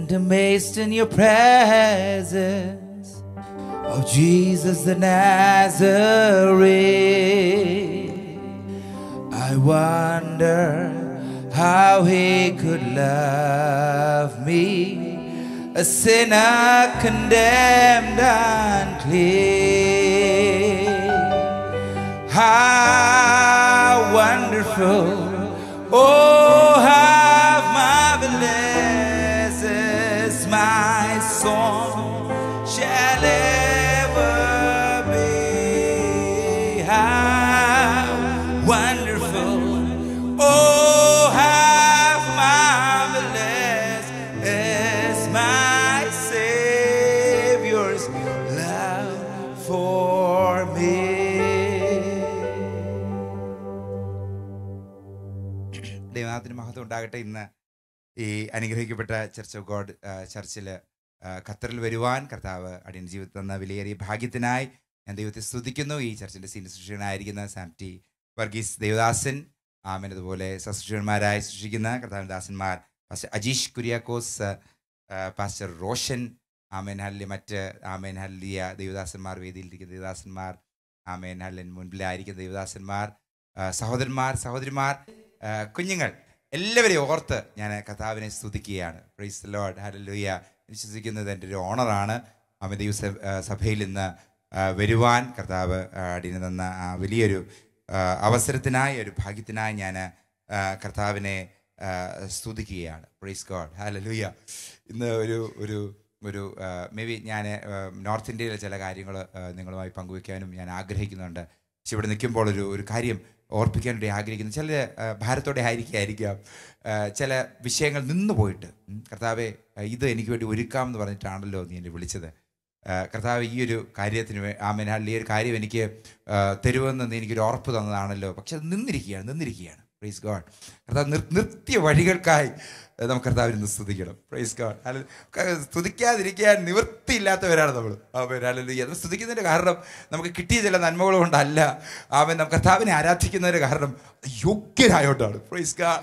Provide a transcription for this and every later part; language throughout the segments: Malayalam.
and amazed in your presence. Oh, Jesus the Nazarene. I wonder how he could love me, a sinner condemned and clean. How wonderful, oh, how marvelous is my song shall ever be. How wonderful, oh, how marvelous is my Savior's love for me. ദൈവനാഥത്തിന് മഹത്വം ഉണ്ടാകട്ടെ ഇന്ന് ഈ അനുഗ്രഹിക്കപ്പെട്ട ചർച്ച് ഓഫ് ഗോഡ് ചർച്ചിൽ ഖത്തറിൽ വരുവാൻ കർത്താവ് അടിയൻ ജീവിതത്തിൽ തന്ന വിലയേറിയ ഭാഗ്യത്തിനായി ഞാൻ ദൈവത്തെ സ്തുതിക്കുന്നു ഈ ചർച്ചിൻ്റെ സീനിയർ ശിക്ഷകനായിരിക്കുന്ന സാം ടി വർഗീസ് ദേവദാസൻ ആമൻ അതുപോലെ സസൃഷ്ടന്മാരായി സൃഷ്ടിക്കുന്ന കർത്താവിൻ ദാസന്മാർ പാസ്റ്റർ അജീഷ് കുര്യാക്കോസ് ആ, പാസ്റ്റർ റോഷൻ ആമേൻ ഹല്ലി മറ്റ് ആമേൻ ഹല്ലിയ ദേവദാസന്മാർ വേദിയിലിരിക്കുന്ന ദേവദാസന്മാർ ആമേൻ ഹല്ലൻ മുൻപിലായിരിക്കുന്ന ദേവദാസന്മാർ ആ, സഹോദരന്മാർ സഹോദരിമാർ ആ, കുഞ്ഞുങ്ങൾ എല്ലാവരെയും ഓർത്ത് ഞാൻ കഥാവിനെ സ്തുതിക്കുകയാണ് പ്രൈസ് ലോഡ് ഹല്ലേലൂയ വിശ്വസിക്കുന്നത് എൻ്റെ ഒരു ഓണറാണ് അമിത സഭയിൽ ഇന്ന് ആ, വരുവാൻ കർത്താവ് ആ, അടിയന് തന്ന ആ വലിയൊരു ആ, അവസരത്തിനായി ഒരു ഭാഗ്യത്തിനായി ഞാൻ കർത്താവിനെ ആ, സ്തുതിക്കുകയാണ് പ്രൈസ് ഗോഡ് ഹല്ലേലൂയ ഇന്ന് ഒരു ഒരു ഒരു മേ ബി ഞാൻ നോർത്ത് ഇന്ത്യയിലെ ചില കാര്യങ്ങൾ നിങ്ങളുമായി പങ്കുവയ്ക്കാനും ഞാൻ ആഗ്രഹിക്കുന്നുണ്ട് പക്ഷെ ഇവിടെ നിൽക്കുമ്പോൾ ഒരു ഒരു കാര്യം ഓർപ്പിക്കാൻ വേണ്ടി ആഗ്രഹിക്കുന്നു ചില ആ, ഭാരത്തോടെ ആയിരിക്കായിരിക്കാം ആ, ചില വിഷയങ്ങൾ നിന്നു പോയിട്ട് ഉം, കർത്താവെ ആ, ഇത് എനിക്ക് വേണ്ടി ഒരുക്കാമെന്ന് പറഞ്ഞിട്ടാണല്ലോ നീ എന്നെ വിളിച്ചത് ആ, കർത്താവ് ഈ ഒരു കാര്യത്തിന് വേ- ആമേൻ ഹല്ലേലൂയ, ഈ ഒരു കാര്യം എനിക്ക് ആ, തരുമെന്ന് നീ എനിക്കൊരു ഉറപ്പ് തന്നതാണല്ലോ പക്ഷെ അത് നിന്നിരിക്കുകയാണ് നിന്നിരിക്കുകയാണ് പ്രൈസ് ഗോഡ് കർത്താവ് നിർ നിർത്തിയ വഴികൾക്കായി ഏഹ്, നമുക്ക് കർത്താവിനെ ഒന്ന് സ്തുതിക്കണം പ്രൈസ് ഗോഡ് അല്ല സ്തുതിക്കാതിരിക്കാൻ നിവൃത്തിയില്ലാത്തവരാണ് നമ്മൾ അവൻ അല്ലെങ്കിൽ അത് സ്തുതിക്കുന്നതിൻ്റെ കാരണം നമുക്ക് കിട്ടിയ ചില നന്മകൾ കൊണ്ടല്ല അവൻ നമുക്ക് കർത്താവിനെ ആരാധിക്കുന്നതിൻ്റെ കാരണം യോഗ്യരായോണ്ടാണ് പ്രൈസ് ഗോഡ്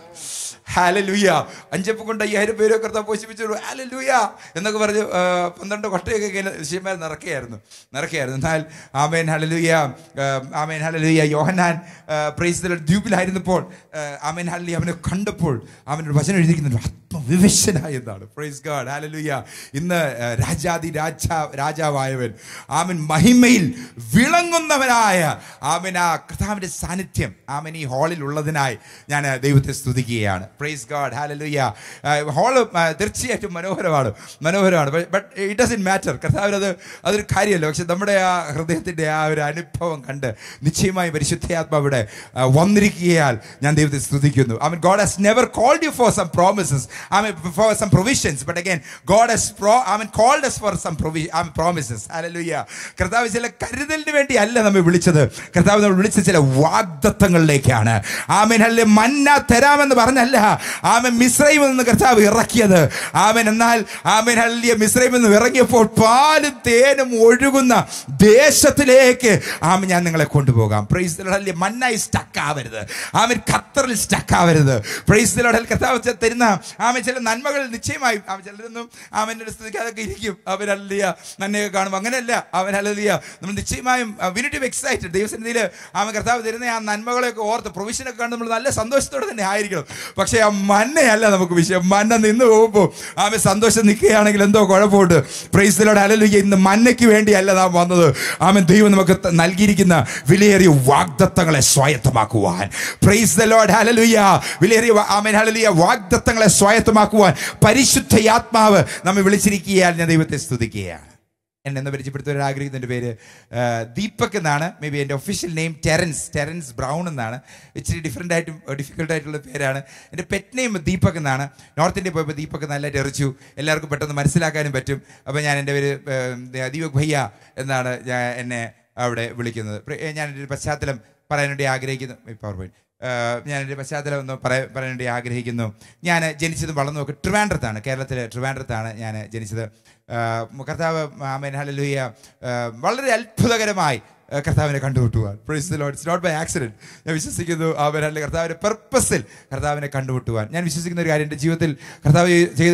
ഹാലലൂയ അഞ്ചപ്പ് കൊണ്ട് അയ്യായിരം പേരോ കർത്താവ് പോഷിപ്പിച്ചു ഹാലലൂയ എന്നൊക്കെ പറഞ്ഞ് ആ, പന്ത്രണ്ട് കൊട്ടയൊക്കെ ഇങ്ങനെ ശിഷ്യന്മാർ നിറക്കുകയായിരുന്നു നിറക്കുകയായിരുന്നു എന്നാൽ ആമേൻ ഹലലൂയ ആമേൻ ഹലലൂയ യോഹന്നാൻ പ്രൈസ് ദ്വീപിലായിരുന്നപ്പോൾ ആ, ആമേൻ ഹലലി അവനെ കണ്ടപ്പോൾ അവനൊരു വചനം എഴുതിക്കുന്നുണ്ട് ആത്മവിവശനായി എന്നാണ് പ്രൈസ് ഗാഡ് ഹലലൂയ ഇന്ന് ആ, രാജാതി രാജാ രാജാവായവൻ ആമൻ മഹിമയിൽ വിളങ്ങുന്നവനായ ആമൻ ആ കർത്താവിൻ്റെ സാന്നിധ്യം ആമൻ ഈ ഹാളിൽ ഉള്ളതിനായി ഞാൻ ആ, ദൈവത്തെ സ്തുതിക്കുകയാണ് പ്രൈസ് ഗാഡ് ഹാലലൂയ ഹാള് തീർച്ചയായിട്ടും മനോഹരമാണ് മനോഹരമാണ് ബട്ട് ഇറ്റ് ഡസൻ മാറ്റർ കർത്താവിനത് അതൊരു കാര്യമല്ല പക്ഷെ നമ്മുടെ ആ ഹൃദയത്തിൻ്റെ ആ ഒരു അനുഭവം കണ്ട് നിശ്ചയമായും പരിശുദ്ധാത്മാവ് ഇവിടെ ആ, വന്നിരിക്കുകയാൽ ഞാൻ ദൈവത്തെ സ്തുതിക്കുന്നു I mean God has never called you for some promises I mean for some provisions but again God has pro I mean called us for some provi I mean promises hallelujah കർത്താവ് ചില കരുതലിന് വേണ്ടി അല്ല നമ്മെ വിളിച്ചത് കർത്താവ് നമ്മൾ വിളിച്ച ചില വാഗ്ദത്തങ്ങളിലേക്കാണ് ആമേൻ അല്ലെ മന്ന തരാമെന്ന് പറഞ്ഞല്ല ആമൻ മിശ്രൈമിൽ നിന്ന് കർത്താവ് ഇറക്കിയത് ആമൻ എന്നാൽ ആമൻ അല്ലിയ മിശ്രൈമിൽ നിന്ന് ഇറങ്ങിയപ്പോൾ പാലും തേനും ഒഴുകുന്ന ദേശത്തിലേക്ക് ആമൻ ഞാൻ നിങ്ങളെ കൊണ്ടുപോകാം പ്രൈസ് അല്ലെ മന്നായി സ്റ്റക്ക് ആവരുത് ആമൻ ഖത്തറിൽ സ്റ്റക്ക് ആവരുത് പ്രൈസ് ലോഡൽ കർത്താവ് ചെ- തരുന്ന ആമൻ ചില നന്മകൾ നിശ്ചയമായും ആമൻ ചിലരൊന്നും ആമൻ്റെ സ്തുതിക്കാതൊക്കെ ഇരിക്കും അവൻ അല്ലിയ നന്മയൊക്കെ കാണും അങ്ങനെയല്ല അവൻ അല്ലിയ നമ്മൾ നിശ്ചയമായും വിനിറ്റ് എക്സൈറ്റഡ് ദൈവസന്നിധിയിൽ ആമൻ കർത്താവ് തരുന്ന ആ നന്മകളെയൊക്കെ ഓർത്ത് പ്രൊവിഷനൊക്കെ കണ്ട് നമ്മൾ നല്ല സന്തോഷത്തോടെ തന്നെ ആയിരിക്കണം പക്ഷേ ആ മന്നയല്ല നമുക്ക് വിഷയം മന്ന നിന്ന് പോകുമ്പോൾ ആമൻ സന്തോഷം നിൽക്കുകയാണെങ്കിൽ എന്തോ കുഴപ്പമുണ്ട് പ്രൈസിലോട് അലലുയ്യ ഇന്ന് മന്നയ്ക്ക് വേണ്ടിയല്ല നാം വന്നത് ആമൻ ദൈവം നമുക്ക് ത- നൽകിയിരിക്കുന്ന വിലയേറിയ വാഗ്ദത്തങ്ങളെ സ്വായത്തമാക്കുവാൻ പ്രൈസ് ദ ലോഡ് ഹലലുയ്യ വിലയേറിയ വാ- ആമൻ ഹലലുയ്യ വാഗ്ദത്തങ്ങളെ സ്വായത്തമാക്കുവാൻ പരിശുദ്ധയാത്മാവ് നമ്മെ വിളിച്ചിരിക്കുകയാൽ ഞാൻ ദൈവത്തെ സ്തുതിക്കുകയാണ് എന്നെ ഒന്ന് പരിചയപ്പെടുത്തുവാൻ ആഗ്രഹിക്കുന്ന എൻ്റെ പേര് ആ, ദീപക് എന്നാണ് മേ ബി എൻ്റെ official name Terence Terence Brown എന്നാണ് ഇച്ചിരി ഡിഫറെൻ്റ് ആയിട്ടും ഡിഫിക്കൽട്ട് ആയിട്ടുള്ള പേരാണ് എൻ്റെ പെറ്റ് നെയിം ദീപക് എന്നാണ് നോർത്ത് ഇന്ത്യ പോയപ്പോൾ ദീപക് നല്ലതായിട്ട് എറിച്ചു എല്ലാവർക്കും പെട്ടെന്ന് മനസ്സിലാക്കാനും പറ്റും അപ്പോൾ ഞാൻ എൻ്റെ പേര് ആ, ദീപക് ഭയ്യ എന്നാണ് ഞാൻ എന്നെ അവിടെ വിളിക്കുന്നത് പ്ര- ഞാൻ എൻ്റെ ഒരു പശ്ചാത്തലം പറയാൻ വേണ്ടി ആഗ്രഹിക്കുന്നു പവർ പോയിന്റ് ഞാൻ എൻ്റെ പശ്ചാത്തലം ഒന്ന് പറയാൻ പറയാൻ വേണ്ടി ആഗ്രഹിക്കുന്നു ഞാൻ ജനിച്ചതും വളർന്നു ഒക്കെ ട്രിവാൻഡ്രത്താണ് കേരളത്തിലെ ട്രിവാൻഡ്രത്താണ് ഞാൻ ജനിച്ചത് ആ, കർത്താവ് ആമേൻ ഹല്ലേലൂയ ആ, വളരെ അത്ഭുതകരമായി ആ, കർത്താവിനെ കണ്ടുമുട്ടുവാൻ praise the Lord it's not by accident ഞാൻ വിശ്വസിക്കുന്നു അവൻ അല്ലെങ്കിൽ കർത്താവിൻ്റെ പർപ്പസിൽ കർത്താവിനെ കണ്ടുമുട്ടുവാൻ ഞാൻ വിശ്വസിക്കുന്ന ഒരു കാര്യം എൻ്റെ ജീവിതത്തിൽ കർത്താവ് ചെയ്ത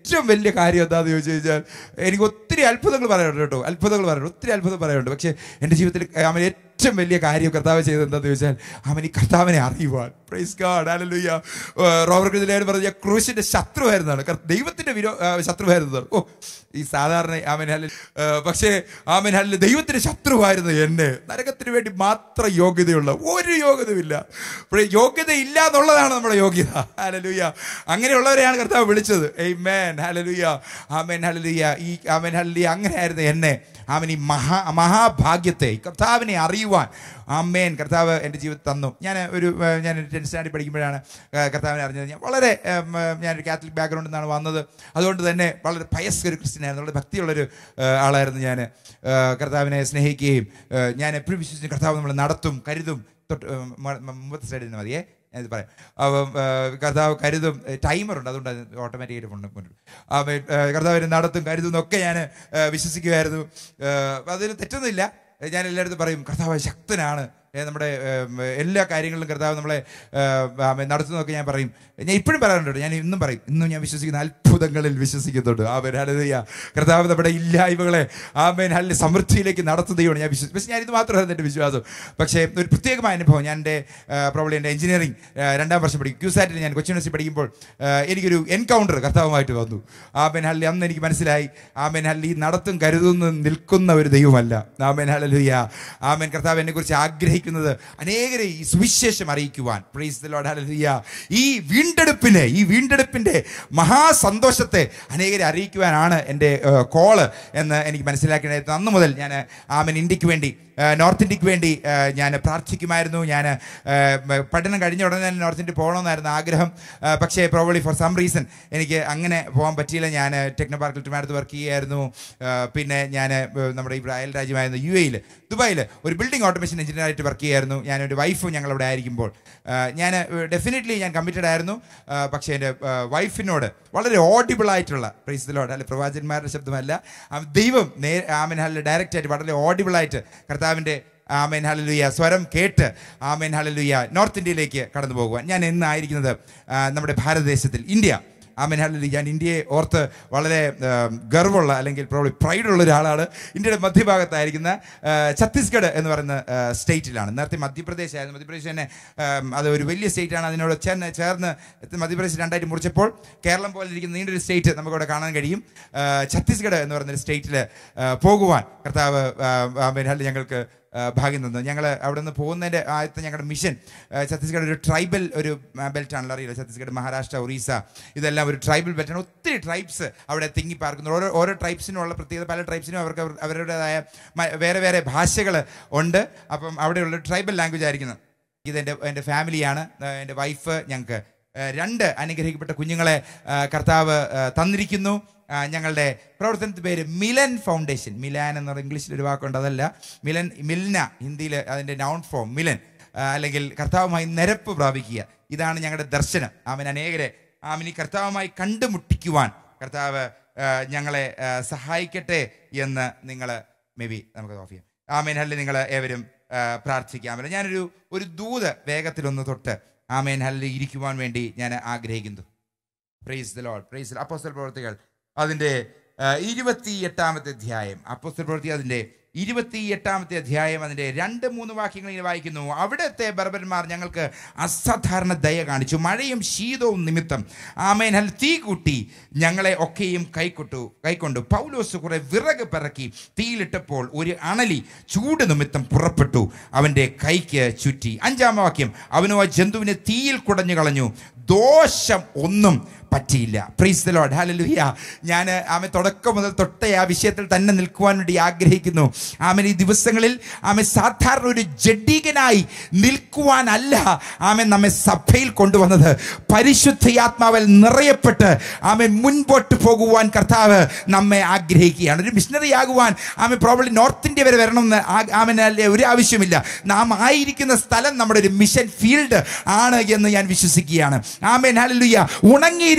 ഏറ്റവും വലിയ കാര്യം എന്താണെന്ന് ചോദിച്ചു കഴിഞ്ഞാൽ എനിക്ക് ഒത്തിരി അത്ഭുതങ്ങൾ പറയാനുണ്ട് കേട്ടോ അത്ഭുതങ്ങൾ പറയാനുണ്ട് ഒത്തിരി അത്ഭുതം പറയാനുണ്ട് പക്ഷേ എൻ്റെ ജീവിതത്തിൽ അവൻ ഏറ്റവും വലിയ കാര്യം കർത്താവ് ചെയ്തത് എന്താണെന്ന് ചോദിച്ചാൽ അവൻ ഈ കർത്താവിനെ അറിയുവാൻ പ്രൈസ് ഗാഡ് ഹല്ലേലൂയ റോബർട്ട് ജില്ലയിൽ പറഞ്ഞ ക്രൂശിന്റെ ശത്രുവായിരുന്നാണ് കർ- ദൈവത്തിന്റെ വിരോ ആ, ശത്രുവായിരുന്നതാണ് ഓ ഈ സാധാരണ ആമൻ ഹല്ലെ പക്ഷേ ആമൻ ഹല്ലെ ദൈവത്തിന്റെ ശത്രുവായിരുന്നു എന്നെ നരകത്തിന് വേണ്ടി മാത്രം യോഗ്യതയുള്ള ഒരു യോഗ്യതയുമില്ല അപ്പോൾ യോഗ്യത ഇല്ല എന്നുള്ളതാണ് നമ്മുടെ യോഗ്യത ഹല്ലേലൂയ അങ്ങനെയുള്ളവരെയാണ് കർത്താവ് വിളിച്ചത് ഏയ് മേൻ ഹല്ലേലൂയ ആമേൻ ഹല്ലേലൂയ ഈ ആമേൻ ഹല്ലേലൂയ അങ്ങനെയായിരുന്നു എന്നെ ആമൻ ഈ മഹാ മഹാഭാഗ്യത്തെ ഈ കർത്താവിനെ അറിയുവാൻ ആമേൻ കർത്താവ് എൻ്റെ ജീവിതത്തിൽ തന്നു ഞാൻ ഒരു ഏഹ്, ഞാൻ ടെൻത്ത് സ്റ്റാൻഡേർഡ് പഠിക്കുമ്പോഴാണ് ഏഹ്, കർത്താവിനെ അറിഞ്ഞത് ഞാൻ വളരെ ഏഹ്, ഏഹ്, ഞാനൊരു കാത്തലിക് ബാക്ക്ഗ്രൗണ്ടിൽ നിന്നാണ് വന്നത് അതുകൊണ്ട് തന്നെ വളരെ പയസ് ഒരു ക്രിസ്ത്യനായിരുന്നു വളരെ ഭക്തിയുള്ളൊരു ഏഹ്, ആളായിരുന്നു ഞാൻ ഏഹ്, കർത്താവിനെ സ്നേഹിക്കുകയും ഏഹ്, ഞാൻ എപ്പോഴും വിശ്വസിച്ചു കർത്താവ് നമ്മൾ നടത്തും കരുതും തൊട്ട് ഏഹ്, മ- മ- മുമ്പത്തെ സൈഡിൽ നിന്ന് മതിയേ ഞാനിത് പറയാം അപ്പം ഏഹ്, കർത്താവ് കരുതും ടൈമറുണ്ട് അതുകൊണ്ട് അത് ഓട്ടോമാറ്റിക്കായിട്ട് കൊണ്ട് അവൻ കർത്താവിനെ നടത്തും കരുതും എന്നൊക്കെ ഞാൻ വിശ്വസിക്കുമായിരുന്നു ഏഹ്, അതിൽ തെറ്റൊന്നുമില്ല ഞാൻ എല്ലായിടത്തും പറയും കർത്താവ് ശക്തനാണ് ഏഹ്, നമ്മുടെ ഏഹ്, എല്ലാ കാര്യങ്ങളിലും കർത്താവ് നമ്മളെ ഏഹ്, ആമേൻ നടത്തുന്നതൊക്കെ ഞാൻ പറയും ഞാൻ ഇപ്പോഴും പറയാറുണ്ട് കേട്ടോ. ഞാൻ ഇന്നും പറയും ഇന്നും ഞാൻ വിശ്വസിക്കുന്ന അത്ഭുതങ്ങളിൽ വിശ്വസിക്കുന്നുണ്ട് ആമേൻ ഹല്ലേലൂയ കർത്താവ് നമ്മുടെ ഇല്ലായ്മകളെ ആമേൻ ഹല്ലെ സമൃദ്ധിയിലേക്ക് നടത്തുകയാണ് ഞാൻ വിശ്വസിക്കും പക്ഷേ ഞാൻ ഇത് മാത്രമായിരുന്നു എൻ്റെ വിശ്വാസം പക്ഷേ ഒരു പ്രത്യേകമായ അനുഭവം ഞാൻ എൻ്റെ പ്രോബ്ലം എൻ്റെ എഞ്ചിനീയറിംഗ് രണ്ടാം വർഷം പഠിക്കും ക്യൂസാറ്റിൽ ഞാൻ കൊച്ചി യൂണിവേഴ്സിറ്റി പഠിക്കുമ്പോൾ ആ, എനിക്കൊരു എൻകൗണ്ടർ കർത്താവുമായിട്ട് വന്നു ആമേൻ ഹല്ലി അന്ന് എനിക്ക് മനസ്സിലായി ആമേൻ ഹല്ലി നടത്തും കരുതുന്നു നിൽക്കുന്ന ഒരു ദൈവമല്ല ആമേൻ ഹല്ലേലൂയ ആമേൻ കർത്താവ് എന്നെ കുറിച്ച് ആഗ്രഹിക്കുന്നത് അനേകരെ ഈ സുവിശേഷം അറിയിക്കുവാൻ പ്രൈസ് ദി ലോർഡ് ഹല്ലേലൂയ ഈ വീണ്ടെടുപ്പിനെ ഈ വീണ്ടെടുപ്പിന്റെ മഹാസന്തോഷത്തെ അനേകരെ അറിയിക്കുവാനാണ് എൻ്റെ കോള് എന്ന് എനിക്ക് മനസ്സിലാക്കേണ്ടത് അന്ന് മുതൽ ഞാൻ ആമൻ ഇന്ത്യക്ക് വേണ്ടി ആ, നോർത്ത് ഇന്ത്യക്ക് വേണ്ടി ആ, ഞാൻ പ്രാർത്ഥിക്കുമായിരുന്നു ഞാൻ ആ, പഠനം കഴിഞ്ഞ ഉടനെ തന്നെ നോർത്ത് ഇന്ത്യ പോകണമെന്നായിരുന്നു ആഗ്രഹം ആ, പക്ഷേ പ്രോബ്ലി ഫോർ സം റീസൺ എനിക്ക് അങ്ങനെ പോകാൻ പറ്റിയില്ല ഞാൻ ടെക്നോ പാർക്കിൽ ട്രിമാനത്ത് വർക്ക് ചെയ്യുമായിരുന്നു ആ, പിന്നെ ഞാൻ നമ്മുടെ ഇവിടെ അയൽ രാജ്യമായിരുന്നു യു എയിൽ ദുബായിൽ ഒരു ബിൽഡിംഗ് ഓട്ടോമേഷൻ എഞ്ചിനീയറായിട്ട് വർക്ക് ചെയ്യുമായിരുന്നു ഞാൻ ഒരു വൈഫും ഞങ്ങളവിടെ ആയിരിക്കുമ്പോൾ ആ, ഞാൻ ഡെഫിനറ്റ്ലി ഞാൻ കമ്മിറ്റഡ് ആയിരുന്നു ആ, പക്ഷേ എൻ്റെ വൈഫിനോട് വളരെ ഓഡിബിൾ ആയിട്ടുള്ള പ്രൈസിലോട് അല്ലെ പ്രവാചകന്മാരുടെ ശബ്ദമല്ല ആ ദൈവം നേ ആമൻ ഹല്ല ഡയറക്റ്റ് ആയിട്ട് വളരെ ഓഡിബിൾ ആയിട്ട് കർത്താവിൻ്റെ ആമേൻ ഹലലുയ സ്വരം കേട്ട് ആമേൻ ഹലലുയ നോർത്ത് ഇന്ത്യയിലേക്ക് കടന്നു പോകുവാൻ ഞാൻ ഇന്നായിരിക്കുന്നത് ആ, നമ്മുടെ ഭാരതദേശത്തിൽ ഇന്ത്യ ആമേൻ ഹലലു ഞാൻ ഇന്ത്യയെ ഓർത്ത് വളരെ ആ, ഗർവമുള്ള അല്ലെങ്കിൽ പ്രോബ്ലി പ്രൈഡുള്ള ഒരാളാണ് ഇന്ത്യയുടെ മധ്യഭാഗത്തായിരിക്കുന്ന ആ, ഛത്തീസ്ഗഡ് എന്ന് പറയുന്ന ആ, സ്റ്റേറ്റിലാണ് നേരത്തെ മധ്യപ്രദേശ് ആയിരുന്നു മധ്യപ്രദേശ് തന്നെ ആ, അത് ഒരു വലിയ സ്റ്റേറ്റാണ് അതിനോട് ചേർന്ന് ചേർന്ന് മധ്യപ്രദേശ് രണ്ടായിട്ട് മുറിച്ചപ്പോൾ കേരളം പോലെ ഇരിക്കുന്ന നീണ്ടൊരു സ്റ്റേറ്റ് നമുക്കവിടെ കാണാൻ കഴിയും ആ, ഛത്തീസ്ഗഡ് എന്ന് പറയുന്ന സ്റ്റേറ്റിൽ പോകുവാൻ കർത്താവ് ആ, ആമേൻ ഹല്ലേലൂയ ഞങ്ങൾക്ക് ആ, ഭാഗ്യം തന്നു ഞങ്ങൾ അവിടെ നിന്ന് പോകുന്നതിൻ്റെ ആദ്യത്തെ ഞങ്ങളുടെ മിഷൻ ആ, ഛത്തീസ്ഗഡ് ഒരു ട്രൈബൽ ഒരു ബെൽറ്റ് ആണല്ലോ അറിയില്ല ഛത്തീസ്ഗഡ് മഹാരാഷ്ട്ര ഒറീസ ഇതെല്ലാം ഒരു ട്രൈബൽ ബെൽറ്റാണ് ഒത്തിരി ട്രൈബ്സ് അവിടെ തിങ്ങി പാർക്കുന്നു ഓരോ ഓരോ ട്രൈബ്സിനും ഉള്ള പ്രത്യേകത പല ട്രൈബ്സിനും അവർക്ക് അവർ- അവരുടേതായ മ- വേറെ വേറെ ഭാഷകൾ ഉണ്ട് അപ്പം അവിടെയുള്ള ട്രൈബൽ ലാംഗ്വേജ് ആയിരിക്കുന്നത് ഇത് എൻ്റെ എൻ്റെ ഫാമിലിയാണ് ആ, എൻ്റെ വൈഫ് ഞങ്ങൾക്ക് ആ, രണ്ട് അനുഗ്രഹിക്കപ്പെട്ട കുഞ്ഞുങ്ങളെ ആ, കർത്താവ് ആ, തന്നിരിക്കുന്നു ആ, ഞങ്ങളുടെ പ്രവർത്തനത്തിൻ്റെ പേര് മിലൻ ഫൗണ്ടേഷൻ മിലാൻ എന്ന് പറയുന്ന ഇംഗ്ലീഷിൽ ഒരു വാക്കുണ്ട് അതല്ല മിലൻ മിൽന ഹിന്ദിയിൽ അതിൻ്റെ നൗൺ ഫോം മിലൻ ആ, അല്ലെങ്കിൽ കർത്താവുമായി നിരപ്പ് പ്രാപിക്കുക ഇതാണ് ഞങ്ങളുടെ ദർശനം ആമൻ അനേകരെ ആമൻ ഈ കർത്താവുമായി കണ്ടുമുട്ടിക്കുവാൻ കർത്താവ് ആ, ഞങ്ങളെ ആ, സഹായിക്കട്ടെ എന്ന് നിങ്ങൾ മേ ബി നമുക്ക് ഓഫ് ചെയ്യാം ആമേൻ ഹല്ലെ നിങ്ങൾ ഏവരും ആ, പ്രാർത്ഥിക്കാം ഞാനൊരു ഒരു ദൂത് വേഗത്തിലൊന്ന് തൊട്ട് ആമേൻ ഹല്ലെ ഇരിക്കുവാൻ വേണ്ടി ഞാൻ ആഗ്രഹിക്കുന്നു praise the Lord praise apostle പ്രവർത്തികൾ അതിൻ്റെ ഇരുപത്തി എട്ടാമത്തെ അധ്യായം അപ്പോസ്റ്റൽ പ്രവൃത്തി അതിൻ്റെ ഇരുപത്തി എട്ടാമത്തെ അധ്യായം അതിൻ്റെ രണ്ട് മൂന്ന് വാക്യങ്ങൾ ഇങ്ങനെ വായിക്കുന്നു അവിടുത്തെ ബർബന്മാർ ഞങ്ങൾക്ക് അസാധാരണ ദയ കാണിച്ചു മഴയും ശീതവും നിമിത്തം ആമേൻ ഹൽ തീ കൂട്ടി ഞങ്ങളെ ഒക്കെയും കൈക്കൊട്ടു കൈക്കൊണ്ടു പൗലോസ് കുറെ വിറക് പിറക്കി തീയിലിട്ടപ്പോൾ ഒരു അണലി ചൂട് നിമിത്തം പുറപ്പെട്ടു അവൻ്റെ കൈക്ക് ചുറ്റി അഞ്ചാം വാക്യം അവനോ ആ ജന്തുവിനെ തീയിൽ കുടഞ്ഞു കളഞ്ഞു ദോഷം ഒന്നും പറ്റിയില്ല പ്രീസ് ദ ലോഡ് ഹല്ലേലൂയ ഞാൻ ആമെ തുടക്കം മുതൽ തൊട്ടേ ആ വിഷയത്തിൽ തന്നെ നിൽക്കുവാൻ വേണ്ടി ആഗ്രഹിക്കുന്നു ആമൻ ഈ ദിവസങ്ങളിൽ ആമെ സാധാരണ ഒരു ജഡ്ഡികനായി നിൽക്കുവാനല്ല ആമൻ നമ്മെ സഭയിൽ കൊണ്ടുവന്നത് പരിശുദ്ധയാത്മാവിൽ നിറയപ്പെട്ട് ആമൻ മുൻപോട്ട് പോകുവാൻ കർത്താവ് നമ്മെ ആഗ്രഹിക്കുകയാണ് ഒരു മിഷണറി ആകുവാൻ ആമൻ പ്രോബ്ലി നോർത്ത് ഇന്ത്യ വരെ വരണമെന്ന് ആ- ആമൻ അല്ലേ ഒരു ആവശ്യമില്ല നാം ആയിരിക്കുന്ന സ്ഥലം നമ്മുടെ ഒരു മിഷൻ ഫീൽഡ് ആണ് എന്ന് ഞാൻ വിശ്വസിക്കുകയാണ് ആമേൻ ഹല്ലേലൂയ ഉണങ്ങിയിരിക്കുന്ന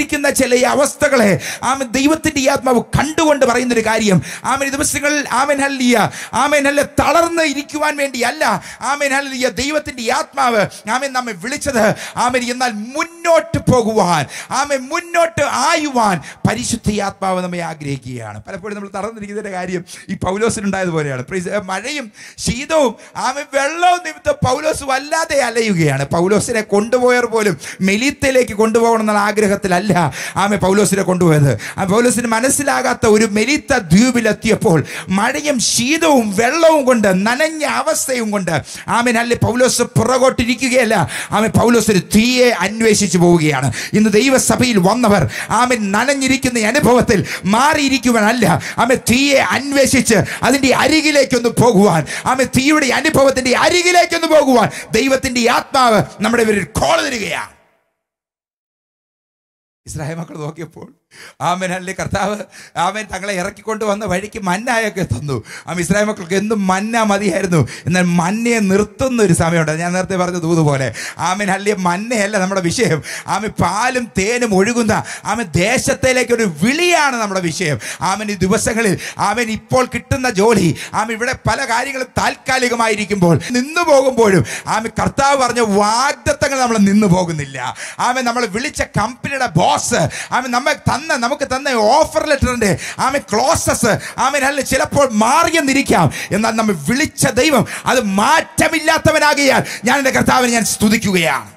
നനഞ്ഞിരിക്കുന്ന ചില ഈ അവസ്ഥകളെ ആമൻ ദൈവത്തിന്റെ ഈ ആത്മാവ് കണ്ടുകൊണ്ട് പറയുന്ന ഒരു കാര്യം ആമൻ ഈ ദിവസങ്ങളിൽ ആമൻ ഹല്ലിയ ആമൻ ഹല്ല തളർന്ന് ഇരിക്കുവാൻ വേണ്ടിയല്ല ആമൻ ഹല്ലിയ ദൈവത്തിന്റെ ഈ ആത്മാവ് ആമൻ നമ്മെ വിളിച്ചത് ആമൻ എന്നാൽ മുന്നോട്ട് പോകുവാൻ ആമൻ മുന്നോട്ട് ആയുവാൻ പരിശുദ്ധ ഈ ആത്മാവ് നമ്മെ ആഗ്രഹിക്കുകയാണ് പലപ്പോഴും നമ്മൾ തളർന്നിരിക്കുന്നതിന്റെ കാര്യം ഈ പൗലോസിനുണ്ടായതുപോലെയാണ് Praise- ഏ, മഴയും ശീതവും ആമൻ വെള്ളവും നിമിത്തം പൗലോസ് വല്ലാതെ അലയുകയാണ് പൗലോസിനെ കൊണ്ടുപോയവർ പോലും മെലീത്തയിലേക്ക് കൊണ്ടുപോകണം എന്നുള്ള ആഗ്രഹത്തിലല്ല ആമെ പൗലോസിനെ കൊണ്ടുപോയത് ആ പൗലോസിന് മനസ്സിലാകാത്ത ഒരു മെലീത്ത ദ്വീപിലെത്തിയപ്പോൾ മഴയും ശീതവും വെള്ളവും കൊണ്ട് നനഞ്ഞ അവസ്ഥയും കൊണ്ട് ആമൻ അല്ലെ പൗലോസ് പുറകോട്ടിരിക്കുകയല്ല ആമൻ പൗലോസ് ഒരു തീയെ അന്വേഷിച്ചു പോവുകയാണ് ഇന്ന് ദൈവസഭയിൽ വന്നവർ ആമൻ നനഞ്ഞിരിക്കുന്ന ഈ അനുഭവത്തിൽ മാറിയിരിക്കുവാനല്ല ആമൻ തീയെ അന്വേഷിച്ച് അതിൻ്റെ അരികിലേക്കൊന്ന് പോകുവാൻ ആമൻ തീയുടെ അനുഭവത്തിന്റെ അരികിലേക്കൊന്ന് പോകുവാൻ ദൈവത്തിന്റെ ഈ ആത്മാവ് നമ്മുടെ ഇവരിൽ കോൾ തരികയാണ് ഇസ്രായേൽ മക്കൾ നോക്കിയപ്പോൾ ആമൻ അല്ലേ കർത്താവ് ആമൻ തങ്ങളെ ഇറക്കിക്കൊണ്ട് വന്ന വഴിക്ക് മന്നായൊക്കെ തന്നു ആമ ഇസ്രായേൽ മക്കൾക്ക് എന്നും മന്ന മതിയായിരുന്നു എന്നാൽ മന്നയെ നിർത്തുന്ന ഒരു സമയമുണ്ട് ഞാൻ നേരത്തെ പറഞ്ഞ ദൂതുപോലെ ആമൻ അല്ലേ മന്നയല്ല നമ്മുടെ വിഷയം ആമൻ പാലും തേനും ഒഴുകുന്ന ആമൻ ദേശത്തിലേക്ക് ഒരു വിളിയാണ് നമ്മുടെ വിഷയം ആമൻ ഈ ദിവസങ്ങളിൽ ആമൻ ഇപ്പോൾ കിട്ടുന്ന ജോലി ആമൻ ഇവിടെ പല കാര്യങ്ങളും താൽക്കാലികമായിരിക്കുമ്പോൾ നിന്നു പോകുമ്പോഴും ആമൻ കർത്താവ് പറഞ്ഞ വാഗ്ദത്തങ്ങൾ നമ്മൾ നിന്നു പോകുന്നില്ല ആമൻ നമ്മൾ വിളിച്ച കമ്പനിയുടെ ബോസ് ആമൻ നമ്മെ തന്ന നമുക്ക് തന്ന ഓഫർ ലെറ്ററിന്റെ ആമൻ ക്ലോസസ് ആമൻ അല്ല ചിലപ്പോൾ മാറിയെന്നിരിക്കാം എന്നാൽ നമ്മൾ വിളിച്ച ദൈവം അത് മാറ്റമില്ലാത്തവനാകിയാൽ ഞാൻ എൻ്റെ കർത്താവിനെ ഞാൻ സ്തുതിക്കുകയാണ്